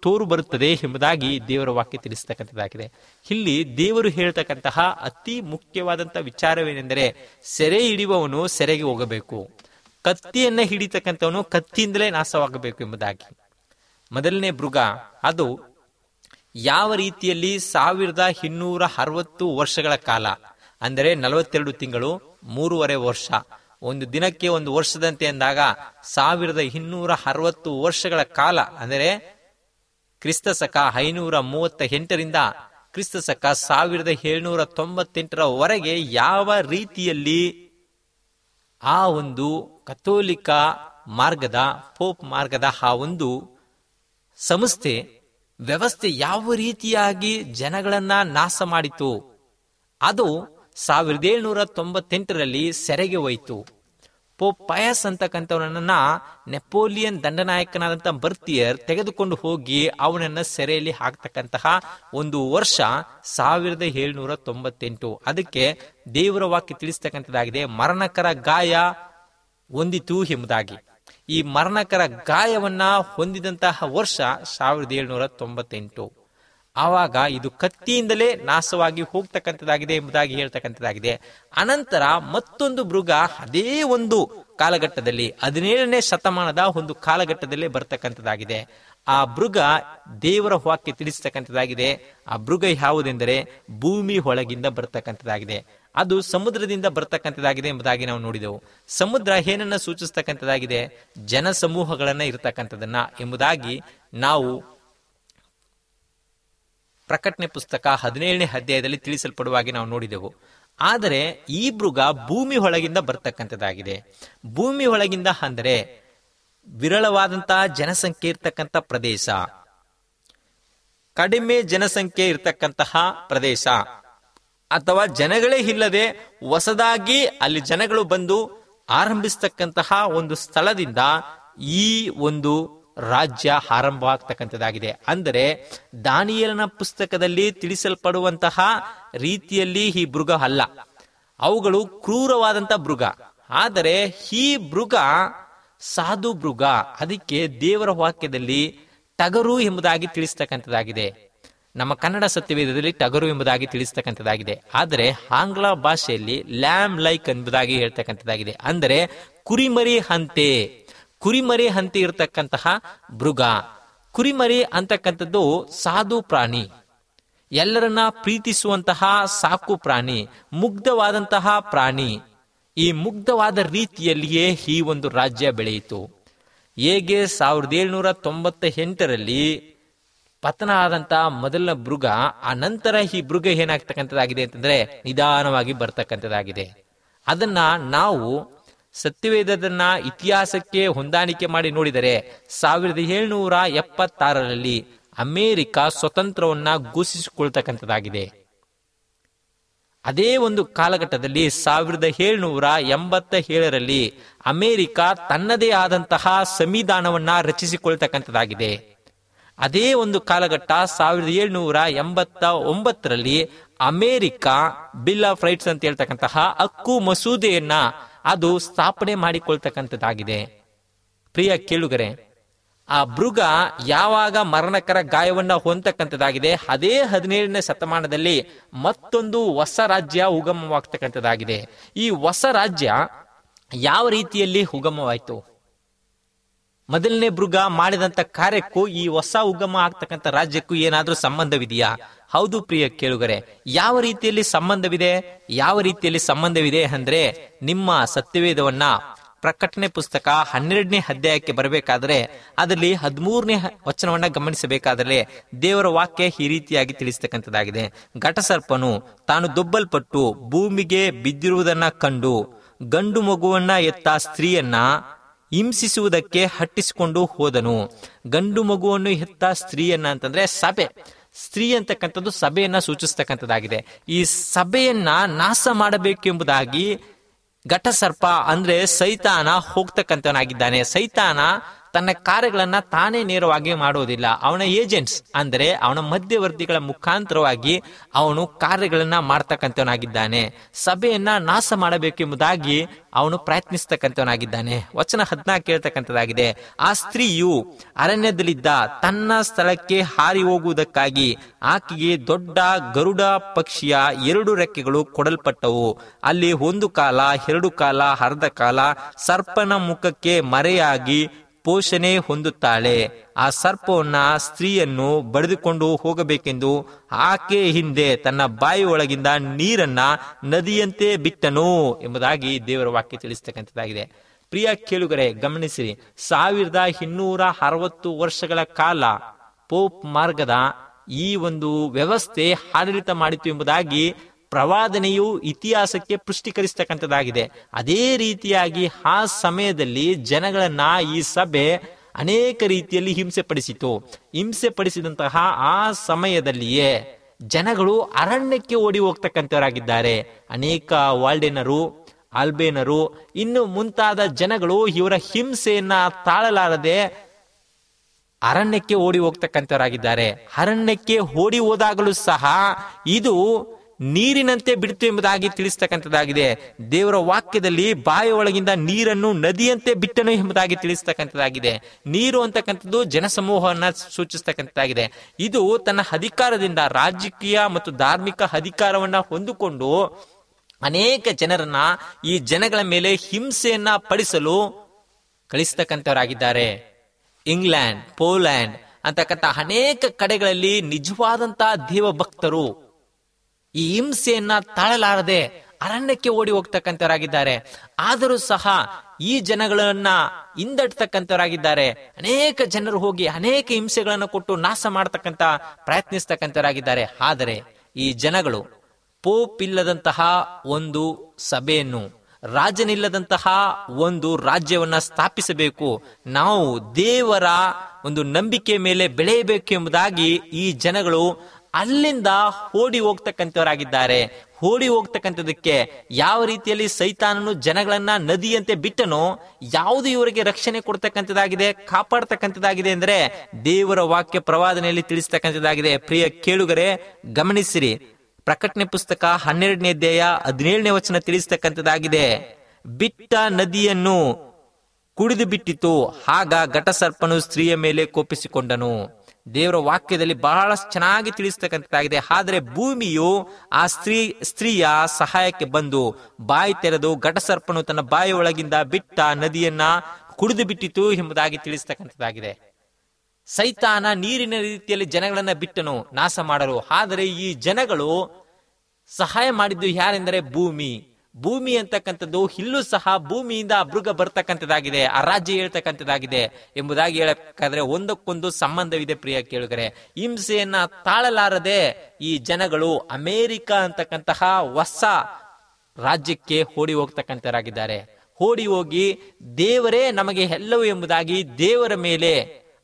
ತೋರು ಬರುತ್ತದೆ ಎಂಬುದಾಗಿ ದೇವರ ವಾಕ್ಯ ತಿಳಿಸ್ತಕ್ಕಂಥದ್ದಾಗಿದೆ ಇಲ್ಲಿ ದೇವರು ಹೇಳ್ತಕ್ಕಂತಹ ಅತಿ ಮುಖ್ಯವಾದಂತಹ ವಿಚಾರವೇನೆಂದರೆ ಸೆರೆ ಹಿಡಿಯುವವನು ಸೆರೆಗೆ ಹೋಗಬೇಕು ಕತ್ತಿಯನ್ನ ಹಿಡಿತಕ್ಕಂಥವನು ಕತ್ತಿಯಿಂದಲೇ ನಾಶವಾಗಬೇಕು ಎಂಬುದಾಗಿ ಮೊದಲನೇ ಮೃಗ ಅದು ಯಾವ ರೀತಿಯಲ್ಲಿ ಸಾವಿರದ ಇನ್ನೂರ ಅರವತ್ತು ವರ್ಷಗಳ ಕಾಲ ಅಂದರೆ ನಲವತ್ತೆರಡು ತಿಂಗಳು ಮೂರುವರೆ ವರ್ಷ ಒಂದು ದಿನಕ್ಕೆ ಒಂದು ವರ್ಷದಂತೆ ಅಂದಾಗ ಸಾವಿರದ ಇನ್ನೂರ ಅರವತ್ತು ವರ್ಷಗಳ ಕಾಲ ಅಂದರೆ ಕ್ರಿಸ್ತ ಶಕ ಐನೂರ ಮೂವತ್ತ ಎಂಟರಿಂದ ಕ್ರಿಸ್ತ ಶಕ ಸಾವಿರದ ಏಳ್ನೂರ ತೊಂಬತ್ತೆಂಟರವರೆಗೆ ಯಾವ ರೀತಿಯಲ್ಲಿ ಆ ಒಂದು ಕಥೋಲಿಕ ಮಾರ್ಗದ ಪೋಪ್ ಮಾರ್ಗದ ಆ ಒಂದು ಸಂಸ್ಥೆ ವ್ಯವಸ್ಥೆ ಯಾವ ರೀತಿಯಾಗಿ ಜನಗಳನ್ನ ನಾಶ ಮಾಡಿತು ಅದು ಸಾವಿರದ ಏಳ್ನೂರ ತೊಂಬತ್ತೆಂಟರಲ್ಲಿ ಸೆರೆಗೆ ಹೋಯಿತು ಪೋಪ್ ಪಯಸ್ ಅಂತಕ್ಕಂಥವನನ್ನ ನೆಪೋಲಿಯನ್ ದಂಡನಾಯಕನಾದಂಥ ಬರ್ತಿಯರ್ ತೆಗೆದುಕೊಂಡು ಹೋಗಿ ಅವನನ್ನ ಸೆರೆಯಲ್ಲಿ ಹಾಕ್ತಕ್ಕಂತಹ ಒಂದು ವರ್ಷ ಸಾವಿರದ ಏಳ್ನೂರ ತೊಂಬತ್ತೆಂಟು ಅದಕ್ಕೆ ದೇವರ ವಾಕ್ಯ ತಿಳಿಸ್ತಕ್ಕಂಥದ್ದಾಗಿದೆ ಮರಣಕರ ಗಾಯ ಹೊಂದಿತು ಎಂಬುದಾಗಿ ಈ ಮರಣಕರ ಗಾಯವನ್ನ ಹೊಂದಿದಂತಹ ವರ್ಷ ಸಾವಿರದ ಏಳ್ನೂರ ತೊಂಬತ್ತೆಂಟು ಆವಾಗ ಇದು ಕತ್ತಿಯಿಂದಲೇ ನಾಶವಾಗಿ ಹೋಗ್ತಕ್ಕಂಥದ್ದಾಗಿದೆ ಎಂಬುದಾಗಿ ಹೇಳ್ತಕ್ಕಂಥದ್ದಾಗಿದೆ ಅನಂತರ ಮತ್ತೊಂದು ಮೃಗ ಅದೇ ಒಂದು ಕಾಲಘಟ್ಟದಲ್ಲಿ ಹದಿನೇಳನೇ ಶತಮಾನದ ಒಂದು ಕಾಲಘಟ್ಟದಲ್ಲೇ ಬರ್ತಕ್ಕಂಥದ್ದಾಗಿದೆ ಆ ಮೃಗ ದೇವರ ವಾಕ್ಯ ತಿಳಿಸ್ತಕ್ಕಂಥದ್ದಾಗಿದೆ ಆ ಮೃಗ ಯಾವುದೆಂದರೆ ಭೂಮಿ ಒಳಗಿಂದ ಬರ್ತಕ್ಕಂಥದ್ದಾಗಿದೆ ಅದು ಸಮುದ್ರದಿಂದ ಬರ್ತಕ್ಕಂಥದ್ದಾಗಿದೆ ಎಂಬುದಾಗಿ ನಾವು ನೋಡಿದೆವು ಸಮುದ್ರ ಏನನ್ನ ಸೂಚಿಸ್ತಕ್ಕಂಥದ್ದಾಗಿದೆ ಜನಸಮೂಹಗಳನ್ನ ಇರತಕ್ಕಂಥದನ್ನ ಎಂಬುದಾಗಿ ನಾವು ಪ್ರಕಟಣೆ ಪುಸ್ತಕ ಹದಿನೇಳನೇ ಅಧ್ಯಾಯದಲ್ಲಿ ತಿಳಿಸಲ್ಪಡುವಾಗಿ ನಾವು ನೋಡಿದೆವು ಆದರೆ ಈ ಮೃಗ ಭೂಮಿ ಒಳಗಿಂದ ಬರ್ತಕ್ಕಂಥದ್ದಾಗಿದೆ ಭೂಮಿ ಒಳಗಿಂದ ಅಂದರೆ ವಿರಳವಾದಂತಹ ಜನಸಂಖ್ಯೆ ಇರ್ತಕ್ಕಂಥ ಪ್ರದೇಶ ಕಡಿಮೆ ಜನಸಂಖ್ಯೆ ಇರ್ತಕ್ಕಂತಹ ಪ್ರದೇಶ ಅಥವಾ ಜನಗಳೇ ಇಲ್ಲದೆ ಹೊಸದಾಗಿ ಅಲ್ಲಿ ಜನಗಳು ಬಂದು ಆರಂಭಿಸ್ತಕ್ಕಂತಹ ಒಂದು ಸ್ಥಳದಿಂದ ಈ ಒಂದು ರಾಜ್ಯ ಆರಂಭ ಆಗ್ತಕ್ಕಂಥದ್ದಾಗಿದೆ ಅಂದರೆ ದಾನಿಯಲನ ಪುಸ್ತಕದಲ್ಲಿ ತಿಳಿಸಲ್ಪಡುವಂತಹ ರೀತಿಯಲ್ಲಿ ಈ ಮೃಗ ಅಲ್ಲ ಅವುಗಳು ಕ್ರೂರವಾದಂತಹ ಮೃಗ ಆದರೆ ಈ ಮೃಗ ಸಾಧು ಮೃಗ ಅದಕ್ಕೆ ದೇವರ ವಾಕ್ಯದಲ್ಲಿ ಟಗರು ಎಂಬುದಾಗಿ ತಿಳಿಸ್ತಕ್ಕಂಥದ್ದಾಗಿದೆ ನಮ್ಮ ಕನ್ನಡ ಸತ್ಯವೇದದಲ್ಲಿ ಟಗರು ಎಂಬುದಾಗಿ ತಿಳಿಸ್ತಕ್ಕಂಥದ್ದಾಗಿದೆ ಆದರೆ ಆಂಗ್ಲ ಭಾಷೆಯಲ್ಲಿ ಲ್ಯಾಮ್ ಲೈಕ್ ಎಂಬುದಾಗಿ ಹೇಳ್ತಕ್ಕಂಥದ್ದಾಗಿದೆ ಅಂದರೆ ಕುರಿಮರಿ ಹಂತೆ ಕುರಿಮರಿ ಹಂತೆ ಇರತಕ್ಕಂತಹ ಮೃಗ ಕುರಿಮರಿ ಅಂತಕ್ಕಂಥದ್ದು ಸಾಧು ಪ್ರಾಣಿ ಎಲ್ಲರನ್ನ ಪ್ರೀತಿಸುವಂತಹ ಸಾಕು ಪ್ರಾಣಿ ಮುಗ್ಧವಾದಂತಹ ಪ್ರಾಣಿ ಈ ಮುಗ್ಧವಾದ ರೀತಿಯಲ್ಲಿಯೇ ಈ ಒಂದು ರಾಜ್ಯ ಬೆಳೆಯಿತು ಹೇಗೆ ಸಾವಿರದ ಏಳ್ನೂರ ತೊಂಬತ್ತ ಎಂಟರಲ್ಲಿ ಪತನ ಆದಂತಹ ಮೊದಲ ಮೃಗ ಆ ನಂತರ ಈ ಮೃಗ ಏನಾಗ್ತಕ್ಕಂಥದ್ದಾಗಿದೆ ಅಂತಂದ್ರೆ ನಿಧಾನವಾಗಿ ಬರ್ತಕ್ಕಂಥದ್ದಾಗಿದೆ ಅದನ್ನ ನಾವು ಸತ್ಯವೇದದನ್ನ ಇತಿಹಾಸಕ್ಕೆ ಹೊಂದಾಣಿಕೆ ಮಾಡಿ ನೋಡಿದರೆ ಸಾವಿರದ ಏಳ್ನೂರ ಎಪ್ಪತ್ತಾರರಲ್ಲಿ ಅಮೇರಿಕ ಸ್ವತಂತ್ರವನ್ನ ಘೋಷಿಸಿಕೊಳ್ತಕ್ಕಂಥದ್ದಾಗಿದೆ ಅದೇ ಒಂದು ಕಾಲಘಟ್ಟದಲ್ಲಿ ಸಾವಿರದ ಏಳ್ನೂರ ಎಂಬತ್ತ ಏಳರಲ್ಲಿ ಅಮೇರಿಕ ತನ್ನದೇ ಆದಂತಹ ಸಂವಿಧಾನವನ್ನ ರಚಿಸಿಕೊಳ್ತಕ್ಕಂಥದ್ದಾಗಿದೆ ಅದೇ ಒಂದು ಕಾಲಘಟ್ಟ ಸಾವಿರದ ಏಳ್ನೂರ ಎಂಬತ್ತ ಒಂಬತ್ತರಲ್ಲಿ ಅಮೇರಿಕ ಬಿಲ್ ಆಫ್ ರೈಟ್ಸ್ ಅಂತ ಹೇಳ್ತಕ್ಕಂತಹ ಹಕ್ಕು ಮಸೂದೆಯನ್ನ ಅದು ಸ್ಥಾಪನೆ ಮಾಡಿಕೊಳ್ತಕ್ಕಂಥದ್ದಾಗಿದೆ ಪ್ರಿಯ ಕೇಳುಗರೆ ಆ ಮೃಗ ಯಾವಾಗ ಮರಣಕರ ಗಾಯವನ್ನ ಹೊಂದತಕ್ಕಂಥದ್ದಾಗಿದೆ ಅದೇ ಹದಿನೇಳನೇ ಶತಮಾನದಲ್ಲಿ ಮತ್ತೊಂದು ಹೊಸ ರಾಜ್ಯ ಉಗಮವಾಗ್ತಕ್ಕಂಥದ್ದಾಗಿದೆ ಈ ಹೊಸ ರಾಜ್ಯ ಯಾವ ರೀತಿಯಲ್ಲಿ ಉಗಮವಾಯಿತು ಮೊದಲನೇ ಮೃಗ ಮಾಡಿದಂತ ಕಾರ್ಯಕ್ಕೂ ಈ ಹೊಸ ಉಗಮ ಆಗ್ತಕ್ಕಂಥ ರಾಜ್ಯಕ್ಕೂ ಏನಾದ್ರೂ ಸಂಬಂಧವಿದೆಯಾ ಹೌದು ಪ್ರಿಯ ಕೇಳುಗರೆ ಯಾವ ರೀತಿಯಲ್ಲಿ ಸಂಬಂಧವಿದೆ ಯಾವ ರೀತಿಯಲ್ಲಿ ಸಂಬಂಧವಿದೆ ಅಂದ್ರೆ ನಿಮ್ಮ ಸತ್ಯವೇದವನ್ನ ಪ್ರಕಟಣೆ ಪುಸ್ತಕ ಹನ್ನೆರಡನೇ ಅಧ್ಯಾಯಕ್ಕೆ ಬರಬೇಕಾದ್ರೆ ಅದರಲ್ಲಿ ಹದಿಮೂರನೇ ವಚನವನ್ನ ಗಮನಿಸಬೇಕಾದರೆ ದೇವರ ವಾಕ್ಯ ಈ ರೀತಿಯಾಗಿ ತಿಳಿಸ್ತಕ್ಕಂಥದ್ದಾಗಿದೆ ಘಟಸರ್ಪನು ತಾನು ದೊಬ್ಬಲ್ಪಟ್ಟು ಭೂಮಿಗೆ ಬಿದ್ದಿರುವುದನ್ನ ಕಂಡು ಗಂಡು ಮಗುವನ್ನ ಎತ್ತ ಸ್ತ್ರೀಯನ್ನ ಹಿಂಸಿಸುವುದಕ್ಕೆ ಹಟ್ಟಿಸಿಕೊಂಡು ಹೋದನು ಗಂಡು ಮಗುವನ್ನು ಹೆತ್ತ ಸ್ತ್ರೀಯನ್ನ ಅಂತಂದ್ರೆ ಸಭೆ ಸ್ತ್ರೀ ಅಂತಕ್ಕಂಥದ್ದು ಸಭೆಯನ್ನ ಸೂಚಿಸ್ತಕ್ಕಂಥದ್ದಾಗಿದೆ ಈ ಸಭೆಯನ್ನ ನಾಶ ಮಾಡಬೇಕೆಂಬುದಾಗಿ ಘಟಸರ್ಪ ಅಂದ್ರೆ ಸೈತಾನ ಹೋಗ್ತಕ್ಕಂಥವನಾಗಿದ್ದಾನೆ ಸೈತಾನ ತನ್ನ ಕಾರ್ಯಗಳನ್ನ ತಾನೇ ನೇರವಾಗಿ ಮಾಡುವುದಿಲ್ಲ ಅವನ ಏಜೆಂಟ್ಸ್ ಅಂದ್ರೆ ಅವನ ಮಧ್ಯವರ್ತಿಗಳ ಮುಖಾಂತರವಾಗಿ ಅವನು ಕಾರ್ಯಗಳನ್ನ ಮಾಡ್ತಕ್ಕಂಥವನಾಗಿದ್ದಾನೆ ಸಭೆಯನ್ನ ನಾಶ ಮಾಡಬೇಕೆಂಬುದಾಗಿ ಅವನು ಪ್ರಯತ್ನಿಸ್ತಕ್ಕಂಥವನಾಗಿದ್ದಾನೆ ವಚನ ಹದಿನಾಲ್ಕು ಕೇಳ್ತಕ್ಕಂಥದ್ದಾಗಿದೆ ಆ ಸ್ತ್ರೀಯು ಅರಣ್ಯದಲ್ಲಿದ್ದ ತನ್ನ ಸ್ಥಳಕ್ಕೆ ಹಾರಿ ಹೋಗುವುದಕ್ಕಾಗಿ ಆಕೆಗೆ ದೊಡ್ಡ ಗರುಡ ಪಕ್ಷಿಯ ಎರಡು ರೆಕ್ಕೆಗಳು ಕೊಡಲ್ಪಟ್ಟವು ಅಲ್ಲಿ ಒಂದು ಕಾಲ ಎರಡು ಕಾಲ ಅರ್ಧ ಕಾಲ ಸರ್ಪನ ಮುಖಕ್ಕೆ ಮರೆಯಾಗಿ ಪೋಷಣೆ ಹೊಂದುತ್ತಾಳೆ ಆ ಸರ್ಪವನ್ನ ಸ್ತ್ರೀಯನ್ನು ಬಡಿದುಕೊಂಡು ಹೋಗಬೇಕೆಂದು ಆಕೆ ಹಿಂದೆ ತನ್ನ ಬಾಯಿ ಒಳಗಿಂದ ನೀರನ್ನ ನದಿಯಂತೆ ಬಿಟ್ಟನು ಎಂಬುದಾಗಿ ದೇವರ ವಾಕ್ಯ ತಿಳಿಸ್ತಕ್ಕಂಥದ್ದಾಗಿದೆ ಪ್ರಿಯ ಕೇಳುಗರೆ ಗಮನಿಸಿರಿ ಸಾವಿರದ ಇನ್ನೂರ ಅರವತ್ತು ವರ್ಷಗಳ ಕಾಲ ಪೋಪ್ ಮಾರ್ಗದ ಈ ಒಂದು ವ್ಯವಸ್ಥೆ ಆಡಳಿತ ಮಾಡಿತು ಎಂಬುದಾಗಿ ಪ್ರವಾದನೆಯು ಇತಿಹಾಸಕ್ಕೆ ಪುಷ್ಟೀಕರಿಸ್ತಕ್ಕಂಥದ್ದಾಗಿದೆ ಅದೇ ರೀತಿಯಾಗಿ ಆ ಸಮಯದಲ್ಲಿ ಜನಗಳನ್ನ ಈ ಸಭೆ ಅನೇಕ ರೀತಿಯಲ್ಲಿ ಹಿಂಸೆ ಪಡಿಸಿತು ಹಿಂಸೆ ಪಡಿಸಿದಂತಹ ಆ ಸಮಯದಲ್ಲಿಯೇ ಜನಗಳು ಅರಣ್ಯಕ್ಕೆ ಓಡಿ ಹೋಗ್ತಕ್ಕಂಥವರಾಗಿದ್ದಾರೆ ಅನೇಕ ವಾಲ್ಡೆನರು ಆಲ್ಬೇನರು ಇನ್ನು ಮುಂತಾದ ಜನಗಳು ಇವರ ಹಿಂಸೆಯನ್ನ ತಾಳಲಾರದೆ ಅರಣ್ಯಕ್ಕೆ ಓಡಿ ಹೋಗ್ತಕ್ಕಂಥವರಾಗಿದ್ದಾರೆ ಅರಣ್ಯಕ್ಕೆ ಓಡಿ ಹೋದಾಗಲೂ ಸಹ ಇದು ನೀರಿನಂತೆ ಬಿಡ್ತು ಎಂಬುದಾಗಿ ತಿಳಿಸ್ತಕ್ಕಂಥದ್ದಾಗಿದೆ ದೇವರ ವಾಕ್ಯದಲ್ಲಿ ಬಾಯ ಒಳಗಿಂದ ನೀರನ್ನು ನದಿಯಂತೆ ಬಿಟ್ಟನು ಎಂಬುದಾಗಿ ತಿಳಿಸ್ತಕ್ಕಂಥದ್ದಾಗಿದೆ ನೀರು ಅಂತಕ್ಕಂಥದ್ದು ಜನಸಮೂಹವನ್ನ ಸೂಚಿಸ್ತಕ್ಕಂಥದ್ದಾಗಿದೆ ಇದು ತನ್ನ ಅಧಿಕಾರದಿಂದ ರಾಜಕೀಯ ಮತ್ತು ಧಾರ್ಮಿಕ ಅಧಿಕಾರವನ್ನ ಹೊಂದಿಕೊಂಡು ಅನೇಕ ಜನರನ್ನ ಈ ಜನಗಳ ಮೇಲೆ ಹಿಂಸೆಯನ್ನ ಪಡಿಸಲು ಕಳಿಸ್ತಕ್ಕಂಥವರಾಗಿದ್ದಾರೆ ಇಂಗ್ಲೆಂಡ್ ಪೋಲ್ಯಾಂಡ್ ಅಂತಕ್ಕಂಥ ಅನೇಕ ಕಡೆಗಳಲ್ಲಿ ನಿಜವಾದಂತಹ ದೇವ ಭಕ್ತರು ಈ ಹಿಂಸೆಯನ್ನ ತಾಳಲಾರದೆ ಅರಣ್ಯಕ್ಕೆ ಓಡಿ ಹೋಗ್ತಕ್ಕಂಥವರಾಗಿದ್ದಾರೆ ಆದರೂ ಸಹ ಈ ಜನಗಳನ್ನ ಹಿಂದಟ್ತಕ್ಕಂಥವರಾಗಿದ್ದಾರೆ ಅನೇಕ ಜನರು ಹೋಗಿ ಅನೇಕ ಹಿಂಸೆಗಳನ್ನು ಕೊಟ್ಟು ನಾಶ ಮಾಡತಕ್ಕಂತ ಪ್ರಯತ್ನಿಸ್ತಕ್ಕಂಥವರಾಗಿದ್ದಾರೆ ಆದರೆ ಈ ಜನಗಳು ಪೋಪ್ ಇಲ್ಲದಂತಹ ಒಂದು ಸಭೆಯನ್ನು ರಾಜನಿಲ್ಲದಂತಹ ಒಂದು ರಾಜ್ಯವನ್ನ ಸ್ಥಾಪಿಸಬೇಕು ನಾವು ದೇವರ ಒಂದು ನಂಬಿಕೆ ಮೇಲೆ ಬೆಳೆಯಬೇಕು ಎಂಬುದಾಗಿ ಈ ಜನಗಳು ಅಲ್ಲಿಂದ ಓಡಿ ಹೋಗ್ತಕ್ಕಂಥವರಾಗಿದ್ದಾರೆ ಓಡಿ ಹೋಗ್ತಕ್ಕಂಥದಕ್ಕೆ ಯಾವ ರೀತಿಯಲ್ಲಿ ಸೈತಾನನು ಜನಗಳನ್ನ ನದಿಯಂತೆ ಬಿಟ್ಟನೋ ಯಾವುದು ಇವರಿಗೆ ರಕ್ಷಣೆ ಕೊಡ್ತಕ್ಕಂಥದ್ದಾಗಿದೆ ಕಾಪಾಡ್ತಕ್ಕಂಥದ್ದಾಗಿದೆ ಅಂದ್ರೆ ದೇವರ ವಾಕ್ಯ ಪ್ರವಾದನೆಯಲ್ಲಿ ತಿಳಿಸ್ತಕ್ಕಂಥದ್ದಾಗಿದೆ ಪ್ರಿಯ ಕೇಳುಗರೆ ಗಮನಿಸಿರಿ ಪ್ರಕಟಣೆ ಪುಸ್ತಕ ಹನ್ನೆರಡನೇ ಅಧ್ಯಾಯ ಹದಿನೇಳನೇ ವಚನ ತಿಳಿಸ್ತಕ್ಕಂಥದ್ದಾಗಿದೆ ಬಿಟ್ಟ ನದಿಯನ್ನು ಕುಡಿದು ಬಿಟ್ಟಿತು ಆಗ ಘಟಸರ್ಪನು ಸ್ತ್ರೀಯ ಮೇಲೆ ಕೋಪಿಸಿಕೊಂಡನು ದೇವರ ವಾಕ್ಯದಲ್ಲಿ ಬಹಳ ಚೆನ್ನಾಗಿ ತಿಳಿಸ್ತಕ್ಕಂಥದ್ದಾಗಿದೆ ಆದರೆ ಭೂಮಿಯು ಆ ಸ್ತ್ರೀ ಸ್ತ್ರೀಯ ಸಹಾಯಕ್ಕೆ ಬಂದು ಬಾಯಿ ತೆರೆದು ಘಟಸರ್ಪನು ತನ್ನ ಬಾಯಿ ಒಳಗಿಂದ ಬಿಟ್ಟ ನದಿಯನ್ನ ಕುಡಿದು ಬಿಟ್ಟಿತು ಎಂಬುದಾಗಿ ತಿಳಿಸ್ತಕ್ಕಂಥದ್ದಾಗಿದೆ ಸೈತಾನ ನೀರಿನ ರೀತಿಯಲ್ಲಿ ಜನಗಳನ್ನ ಬಿಟ್ಟನು ನಾಶ ಮಾಡಲು ಆದರೆ ಈ ಜನಗಳು ಸಹಾಯ ಮಾಡಿದ್ದು ಯಾರೆಂದರೆ ಭೂಮಿ ಭೂಮಿ ಅಂತಕ್ಕಂಥದ್ದು ಇಲ್ಲೂ ಸಹ ಭೂಮಿಯಿಂದ ಮೃಗ ಬರ್ತಕ್ಕಂಥದ್ದಾಗಿದೆ ಆ ರಾಜ್ಯ ಹೇಳ್ತಕ್ಕಂಥದ್ದಾಗಿದೆ ಎಂಬುದಾಗಿ ಹೇಳಬೇಕಾದ್ರೆ ಒಂದಕ್ಕೊಂದು ಸಂಬಂಧವಿದೆ ಪ್ರಿಯ ಕೇಳುಗರೆ ಹಿಂಸೆಯನ್ನ ತಾಳಲಾರದೆ ಈ ಜನಗಳು ಅಮೇರಿಕ ಅಂತಕ್ಕಂತಹ ಹೊಸ ರಾಜ್ಯಕ್ಕೆ ಓಡಿ ಹೋಗ್ತಕ್ಕಂಥವರಾಗಿದ್ದಾರೆ ಓಡಿ ಹೋಗಿ ದೇವರೇ ನಮಗೆ ಎಲ್ಲವೂ ಎಂಬುದಾಗಿ ದೇವರ ಮೇಲೆ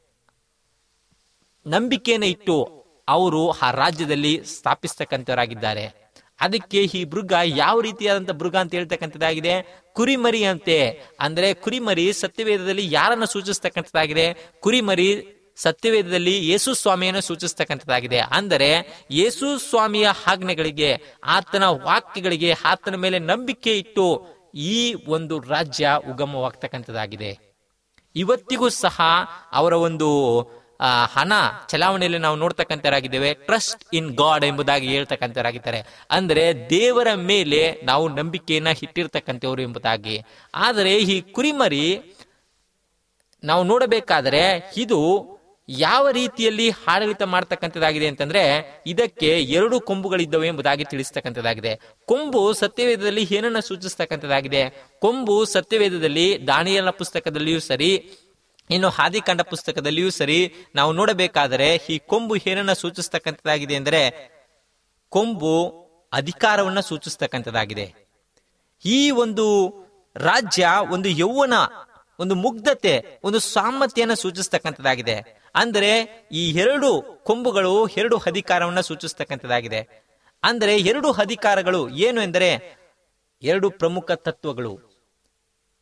ನಂಬಿಕೆಯನ್ನು ಇಟ್ಟು ಅವರು ಆ ರಾಜ್ಯದಲ್ಲಿ ಸ್ಥಾಪಿಸ್ತಕ್ಕಂಥವರಾಗಿದ್ದಾರೆ ಅದಕ್ಕೆ ಈ ಮೃಗ ಯಾವ ರೀತಿಯಾದಂತ ಮೃಗ ಅಂತ ಹೇಳ್ತಕ್ಕಂಥದ್ದಾಗಿದೆ ಕುರಿಮರಿ ಅಂತೆ ಅಂದ್ರೆ ಕುರಿಮರಿ ಸತ್ಯವೇದದಲ್ಲಿ ಯಾರನ್ನ ಸೂಚಿಸ್ತಕ್ಕಂಥದ್ದಾಗಿದೆ ಕುರಿಮರಿ ಸತ್ಯವೇದದಲ್ಲಿ ಯೇಸು ಸ್ವಾಮಿಯನ್ನು ಸೂಚಿಸ್ತಕ್ಕಂಥದ್ದಾಗಿದೆ ಅಂದರೆ ಯೇಸು ಸ್ವಾಮಿಯ ಆಜ್ಞೆಗಳಿಗೆ ಆತನ ವಾಕ್ಯಗಳಿಗೆ ಆತನ ಮೇಲೆ ನಂಬಿಕೆ ಇಟ್ಟು ಈ ಒಂದು ರಾಜ್ಯ ಉಗಮವಾಗ್ತಕ್ಕಂಥದ್ದಾಗಿದೆ ಇವತ್ತಿಗೂ ಸಹ ಅವರ ಒಂದು ಆ, ಹಣ ಚಲಾವಣೆಯಲ್ಲಿ ನಾವು ನೋಡ್ತಕ್ಕಂಥರಾಗಿದ್ದೇವೆ ಟ್ರಸ್ಟ್ ಇನ್ ಗಾಡ್ ಎಂಬುದಾಗಿ ಹೇಳ್ತಕ್ಕಂಥವರಾಗಿದ್ದಾರೆ ಅಂದ್ರೆ ದೇವರ ಮೇಲೆ ನಾವು ನಂಬಿಕೆಯನ್ನ ಇಟ್ಟಿರ್ತಕ್ಕಂಥವ್ರು ಎಂಬುದಾಗಿ ಆದರೆ ಈ ಕುರಿಮರಿ ನಾವು ನೋಡಬೇಕಾದರೆ ಇದು ಯಾವ ರೀತಿಯಲ್ಲಿ ಆಡಳಿತ ಮಾಡ್ತಕ್ಕಂಥದ್ದಾಗಿದೆ ಅಂತಂದ್ರೆ ಇದಕ್ಕೆ ಎರಡು ಕೊಂಬುಗಳಿದ್ದವೆ ಎಂಬುದಾಗಿ ತಿಳಿಸ್ತಕ್ಕಂಥದ್ದಾಗಿದೆ ಕೊಂಬು ಸತ್ಯವೇದದಲ್ಲಿ ಏನನ್ನ ಸೂಚಿಸ್ತಕ್ಕಂಥದ್ದಾಗಿದೆ ಕೊಂಬು ಸತ್ಯವೇದದಲ್ಲಿ ದಾನಿಯಲ ಪುಸ್ತಕದಲ್ಲಿಯೂ ಸರಿ ಇನ್ನು ಹಾದಿಕಾಂಡ ಪುಸ್ತಕದಲ್ಲಿಯೂ ಸರಿ ನಾವು ನೋಡಬೇಕಾದರೆ ಈ ಕೊಂಬು ಏನನ್ನ ಸೂಚಿಸ್ತಕ್ಕಂಥದ್ದಾಗಿದೆ ಅಂದರೆ ಕೊಂಬು ಅಧಿಕಾರವನ್ನ ಸೂಚಿಸ್ತಕ್ಕಂಥದ್ದಾಗಿದೆ ಈ ಒಂದು ರಾಜ್ಯ ಒಂದು ಯೌವನ ಒಂದು ಮುಗ್ಧತೆ ಒಂದು ಸಾಮರ್ಥ್ಯನ ಸೂಚಿಸ್ತಕ್ಕಂಥದ್ದಾಗಿದೆ ಅಂದರೆ ಈ ಎರಡು ಕೊಂಬುಗಳು ಎರಡು ಅಧಿಕಾರವನ್ನ ಸೂಚಿಸ್ತಕ್ಕಂಥದ್ದಾಗಿದೆ ಅಂದರೆ ಎರಡು ಅಧಿಕಾರಗಳು ಏನು ಎಂದರೆ ಎರಡು ಪ್ರಮುಖ ತತ್ವಗಳು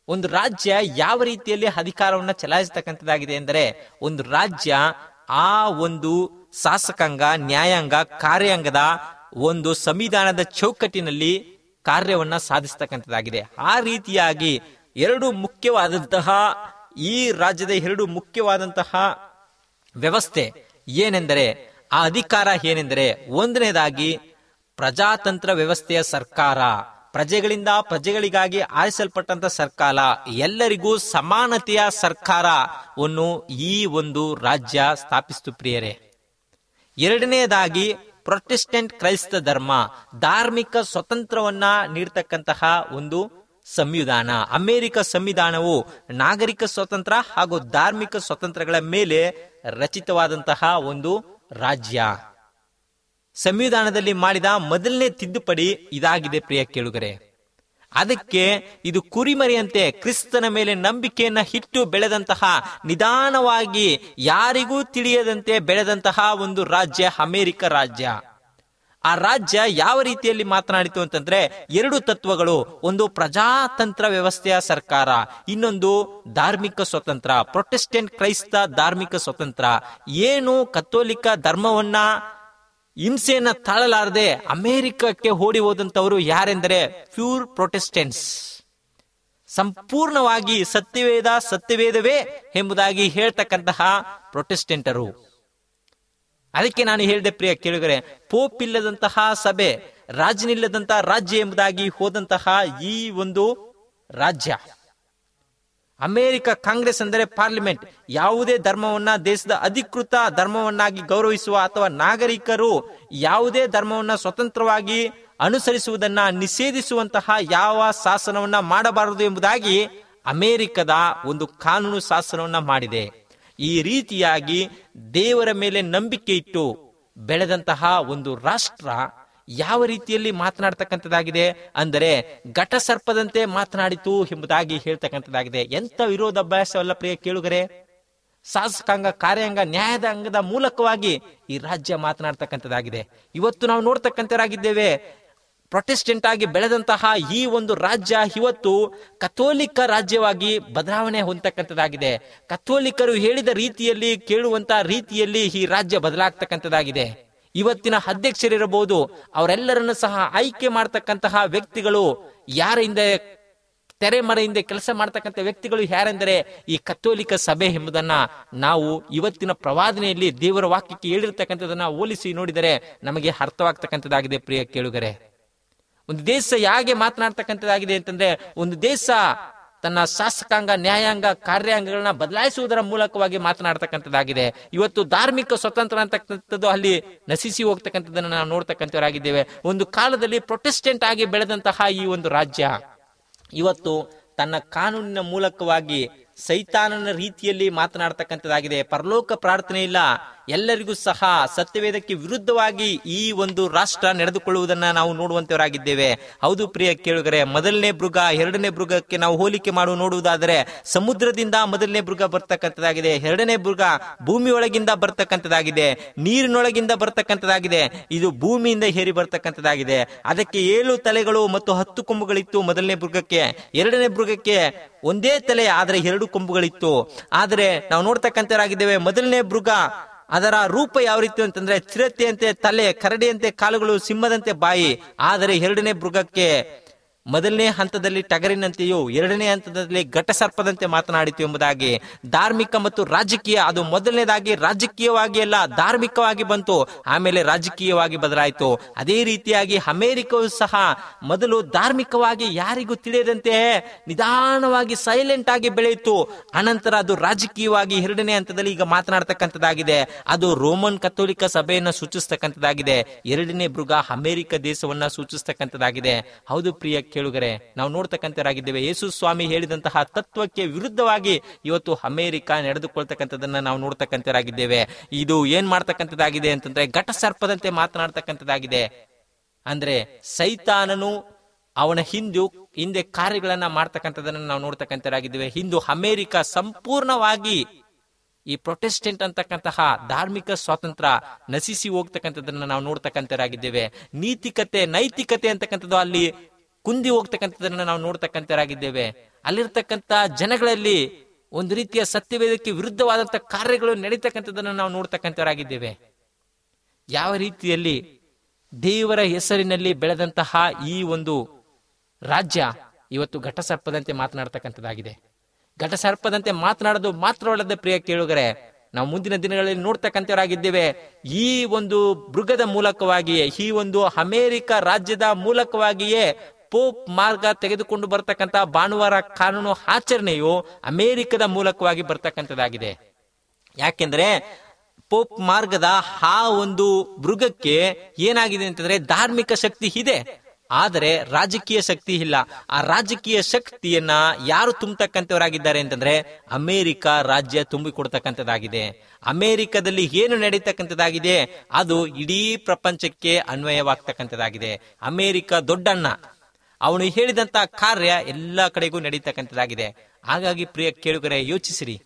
ಒಂದು ರಾಜ್ಯ ಯಾವ ರೀತಿಯಲ್ಲಿ ಅಧಿಕಾರವನ್ನ ಚಲಾಯಿಸತಕ್ಕಂಥದ್ದಾಗಿದೆ ಎಂದರೆ ಒಂದು ರಾಜ್ಯ ಆ ಒಂದು ಶಾಸಕಾಂಗ ನ್ಯಾಯಾಂಗ ಕಾರ್ಯಾಂಗದ ಒಂದು ಸಂವಿಧಾನದ ಚೌಕಟ್ಟಿನಲ್ಲಿ ಕಾರ್ಯವನ್ನ ಸಾಧಿಸ್ತಕ್ಕಂಥದ್ದಾಗಿದೆ ಆ ರೀತಿಯಾಗಿ ಎರಡು ಮುಖ್ಯವಾದಂತಹ ಈ ರಾಜ್ಯದ ಎರಡು ಮುಖ್ಯವಾದಂತಹ ವ್ಯವಸ್ಥೆ ಏನೆಂದರೆ ಆ ಅಧಿಕಾರ ಏನೆಂದರೆ ಒಂದನೇದಾಗಿ ಪ್ರಜಾತಂತ್ರ ವ್ಯವಸ್ಥೆಯ ಸರ್ಕಾರ ಪ್ರಜೆಗಳಿಂದ ಪ್ರಜೆಗಳಿಗಾಗಿ ಆರಿಸಲ್ಪಟ್ಟಂತ ಸರ್ಕಾರ ಎಲ್ಲರಿಗೂ ಸಮಾನತೆಯ ಸರ್ಕಾರವನ್ನು ಈ ಒಂದು ರಾಜ್ಯ ಸ್ಥಾಪಿಸಿತು ಪ್ರಿಯರೇ ಎರಡನೆಯದಾಗಿ ಪ್ರೊಟೆಸ್ಟೆಂಟ್ ಕ್ರೈಸ್ತ ಧರ್ಮ ಧಾರ್ಮಿಕ ಸ್ವತಂತ್ರವನ್ನ ನೀಡ್ತಕ್ಕಂತಹ ಒಂದು ಸಂವಿಧಾನ ಅಮೆರಿಕ ಸಂವಿಧಾನವು ನಾಗರಿಕ ಸ್ವಾತಂತ್ರ್ಯ ಹಾಗೂ ಧಾರ್ಮಿಕ ಸ್ವತಂತ್ರಗಳ ಮೇಲೆ ರಚಿತವಾದಂತಹ ಒಂದು ರಾಜ್ಯ ಸಂವಿಧಾನದಲ್ಲಿ ಮಾಡಿದ ಮೊದಲನೇ ತಿದ್ದುಪಡಿ ಇದಾಗಿದೆ ಪ್ರಿಯ ಕೇಳುಗರೆ ಅದಕ್ಕೆ ಇದು ಕುರಿಮರಿಯಂತೆ ಕ್ರಿಸ್ತನ ಮೇಲೆ ನಂಬಿಕೆಯನ್ನ ಇಟ್ಟು ಬೆಳೆದಂತಹ ನಿಧಾನವಾಗಿ ಯಾರಿಗೂ ತಿಳಿಯದಂತೆ ಬೆಳೆದಂತಹ ಒಂದು ರಾಜ್ಯ ಅಮೆರಿಕ ರಾಜ್ಯ ಆ ರಾಜ್ಯ ಯಾವ ರೀತಿಯಲ್ಲಿ ಮಾತನಾಡಿತು ಅಂತಂದ್ರೆ ಎರಡು ತತ್ವಗಳು ಒಂದು ಪ್ರಜಾತಂತ್ರ ವ್ಯವಸ್ಥೆಯ ಸರ್ಕಾರ ಇನ್ನೊಂದು ಧಾರ್ಮಿಕ ಸ್ವತಂತ್ರ ಪ್ರೊಟೆಸ್ಟೆಂಟ್ ಕ್ರೈಸ್ತ ಧಾರ್ಮಿಕ ಸ್ವತಂತ್ರ ಏನು ಕಥೋಲಿಕ ಧರ್ಮವನ್ನ ಹಿಂಸೆಯನ್ನ ತಾಳಲಾರದೆ ಅಮೆರಿಕಕ್ಕೆ ಓಡಿ ಹೋದಂತವರು ಯಾರೆಂದರೆ ಪ್ಯೂರ್ ಪ್ರೊಟೆಸ್ಟೆಂಟ್ಸ್ ಸಂಪೂರ್ಣವಾಗಿ ಸತ್ಯವೇದ ಸತ್ಯವೇದವೇ ಎಂಬುದಾಗಿ ಹೇಳ್ತಕ್ಕಂತಹ ಪ್ರೊಟೆಸ್ಟೆಂಟರು ಅದಕ್ಕೆ ನಾನು ಹೇಳಿದೆ ಪ್ರಿಯ ಕೇಳುಗರೆ ಪೋಪ್ ಇಲ್ಲದಂತಹ ಸಭೆ ರಾಜನಿಲ್ಲದಂತಹ ರಾಜ್ಯ ಎಂಬುದಾಗಿ ಹೋದಂತಹ ಈ ಒಂದು ರಾಜ್ಯ ಅಮೆರಿಕ ಕಾಂಗ್ರೆಸ್ ಅಂದರೆ ಪಾರ್ಲಿಮೆಂಟ್ ಯಾವುದೇ ಧರ್ಮವನ್ನ ದೇಶದ ಅಧಿಕೃತ ಧರ್ಮವನ್ನಾಗಿ ಗೌರವಿಸುವ ಅಥವಾ ನಾಗರಿಕರು ಯಾವುದೇ ಧರ್ಮವನ್ನ ಸ್ವತಂತ್ರವಾಗಿ ಅನುಸರಿಸುವುದನ್ನ ನಿಷೇಧಿಸುವಂತಹ ಯಾವ ಶಾಸನವನ್ನ ಮಾಡಬಾರದು ಎಂಬುದಾಗಿ ಅಮೆರಿಕದ ಒಂದು ಕಾನೂನು ಶಾಸನವನ್ನ ಮಾಡಿದೆ ಈ ರೀತಿಯಾಗಿ ದೇವರ ಮೇಲೆ ನಂಬಿಕೆ ಇಟ್ಟು ಬೆಳೆದಂತಹ ಒಂದು ರಾಷ್ಟ್ರ ಯಾವ ರೀತಿಯಲ್ಲಿ ಮಾತನಾಡ್ತಕ್ಕಂಥದ್ದಾಗಿದೆ ಅಂದರೆ ಘಟಸರ್ಪದಂತೆ ಮಾತನಾಡಿತು ಎಂಬುದಾಗಿ ಹೇಳ್ತಕ್ಕಂಥದ್ದಾಗಿದೆ ಎಂತ ವಿರೋಧಾಭ್ಯಾಸವಲ್ಲ ಪ್ರಿಯ ಕೇಳುಗರೆ ಶಾಸಕಾಂಗ ಕಾರ್ಯಾಂಗ ನ್ಯಾಯದ ಅಂಗದ ಮೂಲಕವಾಗಿ ಈ ರಾಜ್ಯ ಮಾತನಾಡ್ತಕ್ಕಂಥದ್ದಾಗಿದೆ ಇವತ್ತು ನಾವು ನೋಡ್ತಕ್ಕಂಥರಾಗಿದ್ದೇವೆ ಪ್ರೊಟೆಸ್ಟೆಂಟ್ ಆಗಿ ಬೆಳೆದಂತಹ ಈ ಒಂದು ರಾಜ್ಯ ಇವತ್ತು ಕಥೋಲಿಕ ರಾಜ್ಯವಾಗಿ ಬದಲಾವಣೆ ಹೊಂದತಕ್ಕಂಥದ್ದಾಗಿದೆ ಕಥೋಲಿಕರು ಹೇಳಿದ ರೀತಿಯಲ್ಲಿ ಕೇಳುವಂತ ರೀತಿಯಲ್ಲಿ ಈ ರಾಜ್ಯ ಬದಲಾಗ್ತಕ್ಕಂಥದ್ದಾಗಿದೆ ಇವತ್ತಿನ ಅಧ್ಯಕ್ಷರಿರಬಹುದು ಅವರೆಲ್ಲರನ್ನು ಸಹ ಆಯ್ಕೆ ಮಾಡ್ತಕ್ಕಂತಹ ವ್ಯಕ್ತಿಗಳು ಯಾರ ಹಿಂದೆ ತೆರೆಮರೆ ಹಿಂದೆ ಕೆಲಸ ಮಾಡ್ತಕ್ಕಂಥ ವ್ಯಕ್ತಿಗಳು ಯಾರೆಂದರೆ ಈ ಕಥೋಲಿಕ ಸಭೆ ಎಂಬುದನ್ನ ನಾವು ಇವತ್ತಿನ ಪ್ರವಾದನೆಯಲ್ಲಿ ದೇವರ ವಾಕ್ಯಕ್ಕೆ ಹೇಳಿರ್ತಕ್ಕಂಥದನ್ನ ಹೋಲಿಸಿ ನೋಡಿದರೆ ನಮಗೆ ಅರ್ಥವಾಗ್ತಕ್ಕಂಥದ್ದಾಗಿದೆ ಪ್ರಿಯ ಕೇಳುಗರೆ ಒಂದು ದೇಶ ಹೇಗೆ ಮಾತನಾಡ್ತಕ್ಕಂಥದ್ದಾಗಿದೆ ಅಂತಂದ್ರೆ ಒಂದು ದೇಶ ತನ್ನ ಶಾಸಕಾಂಗ ನ್ಯಾಯಾಂಗ ಕಾರ್ಯಾಂಗಗಳನ್ನ ಬದಲಾಯಿಸುವುದರ ಮೂಲಕವಾಗಿ ಮಾತನಾಡ್ತಕ್ಕಂಥದ್ದಾಗಿದೆ ಇವತ್ತು ಧಾರ್ಮಿಕ ಸ್ವತಂತ್ರ ಅಂತಕ್ಕಂಥದ್ದು ಅಲ್ಲಿ ನಶಿಸಿ ಹೋಗ್ತಕ್ಕಂಥದ್ದನ್ನ ನಾವು ನೋಡ್ತಕ್ಕಂಥವರಾಗಿದ್ದೇವೆ ಒಂದು ಕಾಲದಲ್ಲಿ ಪ್ರೊಟೆಸ್ಟೆಂಟ್ ಆಗಿ ಬೆಳೆದಂತಹ ಈ ಒಂದು ರಾಜ್ಯ ಇವತ್ತು ತನ್ನ ಕಾನೂನಿನ ಮೂಲಕವಾಗಿ ಸೈತಾನನ ರೀತಿಯಲ್ಲಿ ಮಾತನಾಡ್ತಕ್ಕಂಥದ್ದಾಗಿದೆ ಪರಲೋಕ ಪ್ರಾರ್ಥನೆ ಇಲ್ಲ ಎಲ್ಲರಿಗೂ ಸಹ ಸತ್ಯವೇದಕ್ಕೆ ವಿರುದ್ಧವಾಗಿ ಈ ಒಂದು ರಾಷ್ಟ್ರ ನಡೆದುಕೊಳ್ಳುವುದನ್ನ ನಾವು ನೋಡುವಂತವರಾಗಿದ್ದೇವೆ ಹೌದು ಪ್ರಿಯ ಕೇಳುಗರೆ ಮೊದಲನೇ ಮೃಗ ಎರಡನೇ ಮೃಗಕ್ಕೆ ನಾವು ಹೋಲಿಕೆ ಮಾಡುವ ನೋಡುವುದಾದರೆ ಸಮುದ್ರದಿಂದ ಮೊದಲನೇ ಮೃಗ ಬರ್ತಕ್ಕಂಥದ್ದಾಗಿದೆ ಎರಡನೇ ಮೃಗ ಭೂಮಿಯೊಳಗಿಂದ ಬರ್ತಕ್ಕಂಥದ್ದಾಗಿದೆ ನೀರಿನೊಳಗಿಂದ ಬರ್ತಕ್ಕಂಥದ್ದಾಗಿದೆ ಇದು ಭೂಮಿಯಿಂದ ಹೇರಿ ಬರ್ತಕ್ಕಂಥದ್ದಾಗಿದೆ ಅದಕ್ಕೆ ಏಳು ತಲೆಗಳು ಮತ್ತು ಹತ್ತು ಕೊಂಬುಗಳಿತ್ತು ಮೊದಲನೇ ಮೃಗಕ್ಕೆ ಎರಡನೇ ಮೃಗಕ್ಕೆ ಒಂದೇ ತಲೆ ಆದರೆ ಎರಡು ಕೊಂಬುಗಳಿತ್ತು ಆದರೆ ನಾವು ನೋಡ್ತಕ್ಕಂಥರಾಗಿದ್ದೇವೆ ಮೊದಲನೇ ಮೃಗ ಅದರ ರೂಪ ಯಾವ ರೀತಿ ಅಂತಂದ್ರೆ ಚಿರತೆಯಂತೆ ತಲೆ ಕರಡಿಯಂತೆ ಕಾಲುಗಳು ಸಿಂಹದಂತೆ ಬಾಯಿ ಆದರೆ ಎರಡನೇ ಮೃಗಕ್ಕೆ ಮೊದಲನೇ ಹಂತದಲ್ಲಿ ಟಗರಿನಂತೆಯೂ ಎರಡನೇ ಹಂತದಲ್ಲಿ ಘಟಸರ್ಪದಂತೆ ಮಾತನಾಡಿತು ಎಂಬುದಾಗಿ ಧಾರ್ಮಿಕ ಮತ್ತು ರಾಜಕೀಯ ಅದು ಮೊದಲನೇದಾಗಿ ರಾಜಕೀಯವಾಗಿ ಅಲ್ಲ ಧಾರ್ಮಿಕವಾಗಿ ಬಂತು ಆಮೇಲೆ ರಾಜಕೀಯವಾಗಿ ಬದಲಾಯಿತು ಅದೇ ರೀತಿಯಾಗಿ ಅಮೆರಿಕವು ಸಹ ಮೊದಲು ಧಾರ್ಮಿಕವಾಗಿ ಯಾರಿಗೂ ತಿಳಿಯದಂತೆ ನಿಧಾನವಾಗಿ ಸೈಲೆಂಟ್ ಆಗಿ ಬೆಳೆಯಿತು ಅನಂತರ ಅದು ರಾಜಕೀಯವಾಗಿ ಎರಡನೇ ಹಂತದಲ್ಲಿ ಈಗ ಮಾತನಾಡ್ತಕ್ಕಂಥದ್ದಾಗಿದೆ ಅದು ರೋಮನ್ ಕಥೋಲಿಕ ಸಭೆಯನ್ನ ಸೂಚಿಸ್ತಕ್ಕಂಥದ್ದಾಗಿದೆ ಎರಡನೇ ಮೃಗ ಅಮೆರಿಕ ದೇಶವನ್ನ ಸೂಚಿಸ್ತಕ್ಕಂಥದ್ದಾಗಿದೆ ಹೌದು ಪ್ರಿಯ ಕೇಳುಗರೆ ನಾವು ನೋಡ್ತಕ್ಕಂಥರಾಗಿದ್ದೇವೆ ಯೇಸು ಸ್ವಾಮಿ ಹೇಳಿದಂತಹ ತತ್ವಕ್ಕೆ ವಿರುದ್ಧವಾಗಿ ಇವತ್ತು ಅಮೆರಿಕ ನಡೆದುಕೊಳ್ತಕ್ಕಂಥದನ್ನ ನಾವು ನೋಡ್ತಕ್ಕಂಥರಾಗಿದ್ದೇವೆ ಇದು ಏನ್ ಮಾಡ್ತಕ್ಕಂಥದ್ದಾಗಿದೆ ಅಂತಂದ್ರೆ ಘಟಸರ್ಪದಂತೆ ಮಾತನಾಡ್ತಕ್ಕಂಥದ್ದಾಗಿದೆ ಅಂದ್ರೆ ಸೈತಾನನು ಅವನ ಹಿಂದು ಹಿಂದೆ ಕಾರ್ಯಗಳನ್ನ ಮಾಡ್ತಕ್ಕಂಥದನ್ನ ನಾವು ನೋಡ್ತಕ್ಕಂಥರಾಗಿದ್ದೇವೆ ಹಿಂದು ಅಮೆರಿಕ ಸಂಪೂರ್ಣವಾಗಿ ಈ ಪ್ರೊಟೆಸ್ಟೆಂಟ್ ಅಂತಕ್ಕಂತಹ ಧಾರ್ಮಿಕ ಸ್ವಾತಂತ್ರ್ಯ ನಶಿಸಿ ಹೋಗ್ತಕ್ಕಂಥದ್ದನ್ನ ನಾವು ನೋಡ್ತಕ್ಕಂಥರಾಗಿದ್ದೇವೆ ನೀತಿಕತೆ ನೈತಿಕತೆ ಅಂತಕ್ಕಂಥದ್ದು ಅಲ್ಲಿ ಕುಂದಿ ಹೋಗ್ತಕ್ಕಂಥದ್ದನ್ನ ನಾವು ನೋಡ್ತಕ್ಕಂಥರಾಗಿದ್ದೇವೆ ಅಲ್ಲಿರ್ತಕ್ಕಂಥ ಜನಗಳಲ್ಲಿ ಒಂದು ರೀತಿಯ ಸತ್ಯವೇದಕ್ಕೆ ವಿರುದ್ಧವಾದಂತಹ ಕಾರ್ಯಗಳು ನಡೀತಕ್ಕಂಥದ್ದನ್ನು ನಾವು ನೋಡ್ತಕ್ಕಂಥವರಾಗಿದ್ದೇವೆ ಯಾವ ರೀತಿಯಲ್ಲಿ ದೇವರ ಹೆಸರಿನಲ್ಲಿ ಬೆಳೆದಂತಹ ಈ ಒಂದು ರಾಜ್ಯ ಇವತ್ತು ಘಟಸರ್ಪದಂತೆ ಮಾತನಾಡ್ತಕ್ಕಂಥದ್ದಾಗಿದೆ ಘಟಸರ್ಪದಂತೆ ಮಾತನಾಡೋದು ಮಾತ್ರವಲ್ಲದೆ ಪ್ರಿಯ ಕೇಳುಗರೆ ನಾವು ಮುಂದಿನ ದಿನಗಳಲ್ಲಿ ನೋಡ್ತಕ್ಕಂಥವರಾಗಿದ್ದೇವೆ ಈ ಒಂದು ಮೃಗದ ಮೂಲಕವಾಗಿಯೇ ಈ ಒಂದು ಅಮೇರಿಕ ರಾಜ್ಯದ ಮೂಲಕವಾಗಿಯೇ ಪೋಪ್ ಮಾರ್ಗ ತೆಗೆದುಕೊಂಡು ಬರ್ತಕ್ಕಂಥ ಭಾನುವಾರ ಕಾನೂನು ಆಚರಣೆಯು ಅಮೇರಿಕದ ಮೂಲಕವಾಗಿ ಬರ್ತಕ್ಕಂಥದ್ದಾಗಿದೆ ಯಾಕೆಂದ್ರೆ ಪೋಪ್ ಮಾರ್ಗದ ಆ ಒಂದು ಮೃಗಕ್ಕೆ ಏನಾಗಿದೆ ಅಂತಂದ್ರೆ ಧಾರ್ಮಿಕ ಶಕ್ತಿ ಇದೆ ಆದರೆ ರಾಜಕೀಯ ಶಕ್ತಿ ಇಲ್ಲ ಆ ರಾಜಕೀಯ ಶಕ್ತಿಯನ್ನ ಯಾರು ತುಂಬತಕ್ಕಂಥವರಾಗಿದ್ದಾರೆ ಅಂತಂದ್ರೆ ಅಮೇರಿಕ ರಾಜ್ಯ ತುಂಬಿಕೊಡ್ತಕ್ಕಂಥದ್ದಾಗಿದೆ ಅಮೇರಿಕದಲ್ಲಿ ಏನು ನಡೀತಕ್ಕಂಥದ್ದಾಗಿದೆ ಅದು ಇಡೀ ಪ್ರಪಂಚಕ್ಕೆ ಅನ್ವಯವಾಗ್ತಕ್ಕಂಥದ್ದಾಗಿದೆ ಅಮೇರಿಕ ದೊಡ್ಡಣ್ಣ ಅವನು ಹೇಳಿದಂತ ಕಾರ್ಯ ಎಲ್ಲ ಕಡೆಗೂ ನಡೀತಕ್ಕಂಥದ್ದಾಗಿದೆ ಹಾಗಾಗಿ ಪ್ರಿಯ ಕೇಳುಗರೆ ಯೋಚಿಸಿರಿ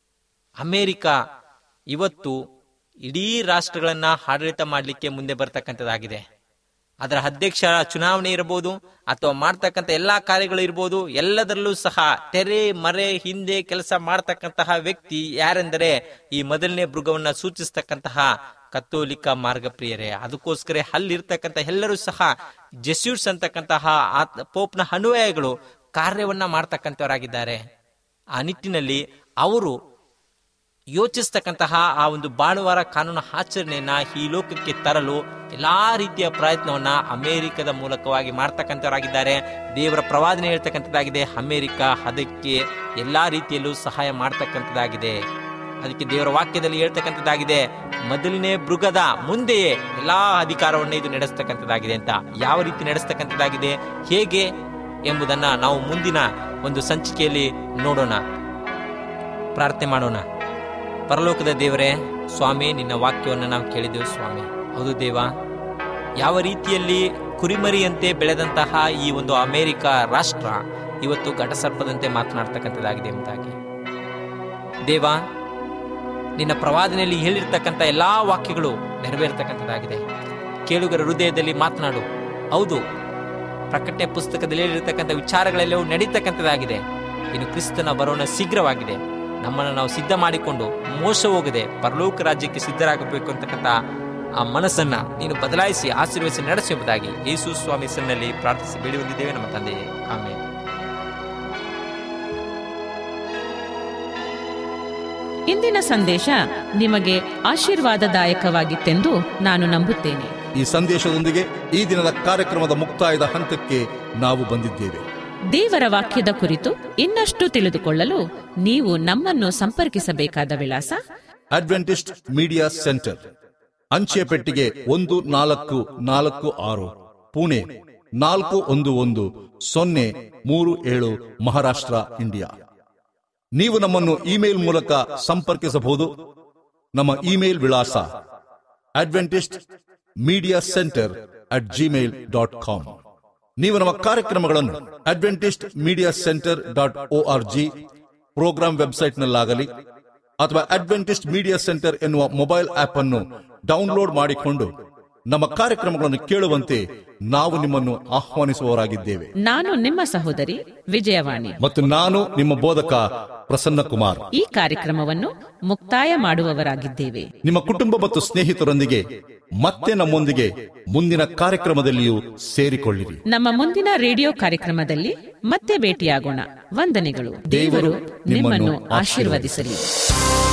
ಅಮೇರಿಕ ಇವತ್ತು ಇಡೀ ರಾಷ್ಟ್ರಗಳನ್ನ ಆಡಳಿತ ಮಾಡಲಿಕ್ಕೆ ಮುಂದೆ ಬರ್ತಕ್ಕಂಥದ್ದಾಗಿದೆ ಅದರ ಅಧ್ಯಕ್ಷರ ಚುನಾವಣೆ ಇರಬಹುದು ಅಥವಾ ಮಾಡ್ತಕ್ಕಂಥ ಎಲ್ಲಾ ಕಾರ್ಯಗಳು ಇರಬಹುದು ಎಲ್ಲದರಲ್ಲೂ ಸಹ ತೆರೆ ಮರೆ ಹಿಂದೆ ಕೆಲಸ ಮಾಡ್ತಕ್ಕಂತಹ ವ್ಯಕ್ತಿ ಯಾರೆಂದರೆ ಈ ಮೊದಲನೇ ಮೃಗವನ್ನ ಸೂಚಿಸ್ತಕ್ಕಂತಹ ಕತ್ತೋಲಿಕ ಮಾರ್ಗಪ್ರಿಯರೇ ಅದಕ್ಕೋಸ್ಕರ ಅಲ್ಲಿರ್ತಕ್ಕಂಥ ಎಲ್ಲರೂ ಸಹ ಜೆಸ್ಯೂಟ್ಸ್ ಅಂತಕ್ಕಂತಹ ಆತ್- ಪೋಪ್ನ ಅನ್ವಯಗಳು ಕಾರ್ಯವನ್ನ ಮಾಡ್ತಕ್ಕಂಥವರಾಗಿದ್ದಾರೆ ಆ ನಿಟ್ಟಿನಲ್ಲಿ ಅವರು ಯೋಚಿಸ್ತಕ್ಕಂತಹ ಆ ಒಂದು ಭಾನುವಾರ ಕಾನೂನು ಆಚರಣೆಯನ್ನ ಈ ಲೋಕಕ್ಕೆ ತರಲು ಎಲ್ಲಾ ರೀತಿಯ ಪ್ರಯತ್ನವನ್ನ ಅಮೆರಿಕದ ಮೂಲಕವಾಗಿ ಮಾಡ್ತಕ್ಕಂಥವರಾಗಿದ್ದಾರೆ ದೇವರ ಪ್ರವಾದನೆ ಹೇಳ್ತಕ್ಕಂಥದ್ದಾಗಿದೆ ಅಮೆರಿಕ ಅದಕ್ಕೆ ಎಲ್ಲಾ ರೀತಿಯಲ್ಲೂ ಸಹಾಯ ಮಾಡ್ತಕ್ಕಂಥದ್ದಾಗಿದೆ ಅದಕ್ಕೆ ದೇವರ ವಾಕ್ಯದಲ್ಲಿ ಹೇಳ್ತಕ್ಕಂಥದ್ದಾಗಿದೆ ಮೊದಲನೇ ಮೃಗದ ಮುಂದೆಯೇ ಎಲ್ಲಾ ಅಧಿಕಾರವನ್ನ ಇದು ನಡೆಸ್ತಕ್ಕಂಥದ್ದಾಗಿದೆ ಅಂತ ಯಾವ ರೀತಿ ನಡೆಸ್ತಕ್ಕಂಥದ್ದಾಗಿದೆ ಹೇಗೆ ಎಂಬುದನ್ನ ನಾವು ಮುಂದಿನ ಒಂದು ಸಂಚಿಕೆಯಲ್ಲಿ ನೋಡೋಣ ಪ್ರಾರ್ಥನೆ ಮಾಡೋಣ ಪರಲೋಕದ ದೇವರೇ ಸ್ವಾಮಿ ನಿನ್ನ ವಾಕ್ಯವನ್ನು ನಾವು ಕೇಳಿದೆವು ಸ್ವಾಮಿ ಹೌದು ದೇವ ಯಾವ ರೀತಿಯಲ್ಲಿ ಕುರಿಮರಿಯಂತೆ ಬೆಳೆದಂತಹ ಈ ಒಂದು ಅಮೆರಿಕ ರಾಷ್ಟ್ರ ಇವತ್ತು ಘಟಸರ್ಪದಂತೆ ಮಾತನಾಡ್ತಕ್ಕಂಥದ್ದಾಗಿದೆ ಎಂಬುದಾಗಿ ದೇವ ನಿನ್ನ ಪ್ರವಾದನೆಯಲ್ಲಿ ಹೇಳಿರ್ತಕ್ಕಂಥ ಎಲ್ಲಾ ವಾಕ್ಯಗಳು ನೆರವೇರ್ತಕ್ಕಂಥದ್ದಾಗಿದೆ ಕೇಳುಗರ ಹೃದಯದಲ್ಲಿ ಮಾತನಾಡು ಹೌದು ಪ್ರಕಟಣೆ ಪುಸ್ತಕದಲ್ಲಿ ಹೇಳಿರ್ತಕ್ಕಂಥ ವಿಚಾರಗಳೆಲ್ಲವೂ ನಡೀತಕ್ಕಂಥದ್ದಾಗಿದೆ ಇನ್ನು ಕ್ರಿಸ್ತನ ಬರೋಣ ಶೀಘ್ರವಾಗಿದೆ ನಮ್ಮನ್ನು ನಾವು ಸಿದ್ಧ ಮಾಡಿಕೊಂಡು ಮೋಸ ಹೋಗದೆ ಪರಲೋಕ ರಾಜ್ಯಕ್ಕೆ ಸಿದ್ಧರಾಗಬೇಕು ಅಂತಕ್ಕಂಥ ಆ ಮನಸ್ಸನ್ನ ನೀನು ಬದಲಾಯಿಸಿ ಆಶೀರ್ವದಿಸಿ ನಡೆಸುವುದಾಗಿ ಯೇಸು ಸ್ವಾಮಿ ಹೆಸರಿನಲ್ಲಿ ಪ್ರಾರ್ಥಿಸಿ ಬೇಡಿ ಹೊಂದಿದ್ದೇವೆ ನಮ್ಮ ತಂದೆಯೇ ಆಮೇಲೆ ಇಂದಿನ ಸಂದೇಶ ನಿಮಗೆ ಆಶೀರ್ವಾದದಾಯಕವಾಗಿತ್ತೆಂದು ನಾನು ನಂಬುತ್ತೇನೆ ಈ ಸಂದೇಶದೊಂದಿಗೆ ಈ ದಿನದ ಕಾರ್ಯಕ್ರಮದ ಮುಕ್ತಾಯದ ಹಂತಕ್ಕೆ ನಾವು ಬಂದಿದ್ದೇವೆ ದೇವರ ವಾಕ್ಯದ ಕುರಿತು ಇನ್ನಷ್ಟು ತಿಳಿದುಕೊಳ್ಳಲು ನೀವು ನಮ್ಮನ್ನು ಸಂಪರ್ಕಿಸಬೇಕಾದ ವಿಳಾಸ ಅಡ್ವೆಂಟಿಸ್ಟ್ ಮೀಡಿಯಾ ಸೆಂಟರ್ ಅಂಚೆ ಪೆಟ್ಟಿಗೆ ಒಂದು ನಾಲ್ಕು ನಾಲ್ಕು ಆರು ಪುಣೆ ನಾಲ್ಕು ಒಂದು ಒಂದು ಸೊನ್ನೆ ಮೂರು ಏಳು ಮಹಾರಾಷ್ಟ್ರ ಇಂಡಿಯಾ ನೀವು ನಮ್ಮನ್ನು ಇಮೇಲ್ ಮೂಲಕ ಸಂಪರ್ಕಿಸಬಹುದು ನಮ್ಮ ಇಮೇಲ್ ವಿಳಾಸ Adventist media centre at Gmail dot com ನೀವು ನಮ್ಮ ಕಾರ್ಯಕ್ರಮಗಳನ್ನು Adventist media centre dot O R G programme ವೆಬ್ಸೈಟ್ನಲ್ಲಾಗಲಿ ಅಥವಾ ಅಡ್ವೆಂಟಿಸ್ಟ್ ಮೀಡಿಯಾ ಸೆಂಟರ್ ಎನ್ನುವ ಮೊಬೈಲ್ ಆಪ್ ಅನ್ನು ಡೌನ್ಲೋಡ್ ಮಾಡಿಕೊಂಡು ನಮ್ಮ ಕಾರ್ಯಕ್ರಮಗಳನ್ನು ಕೇಳುವಂತೆ ನಾವು ನಿಮ್ಮನ್ನು ಆಹ್ವಾನಿಸುವವರಾಗಿದ್ದೇವೆ ನಾನು ನಿಮ್ಮ ಸಹೋದರಿ ವಿಜಯವಾಣಿ ಮತ್ತು ನಾನು ನಿಮ್ಮ ಬೋಧಕ ಪ್ರಸನ್ನ ಕುಮಾರ್ ಈ ಕಾರ್ಯಕ್ರಮವನ್ನು ಮುಕ್ತಾಯ ಮಾಡುವವರಾಗಿದ್ದೇವೆ ನಿಮ್ಮ ಕುಟುಂಬ ಮತ್ತು ಸ್ನೇಹಿತರೊಂದಿಗೆ ಮತ್ತೆ ನಮ್ಮೊಂದಿಗೆ ಮುಂದಿನ ಕಾರ್ಯಕ್ರಮದಲ್ಲಿಯೂ ಸೇರಿಕೊಳ್ಳಿರಿ ನಮ್ಮ ಮುಂದಿನ ರೇಡಿಯೋ ಕಾರ್ಯಕ್ರಮದಲ್ಲಿ ಮತ್ತೆ ಭೇಟಿಯಾಗೋಣ ವಂದನೆಗಳು ದೇವರು ನಿಮ್ಮನ್ನು ಆಶೀರ್ವದಿಸಲಿ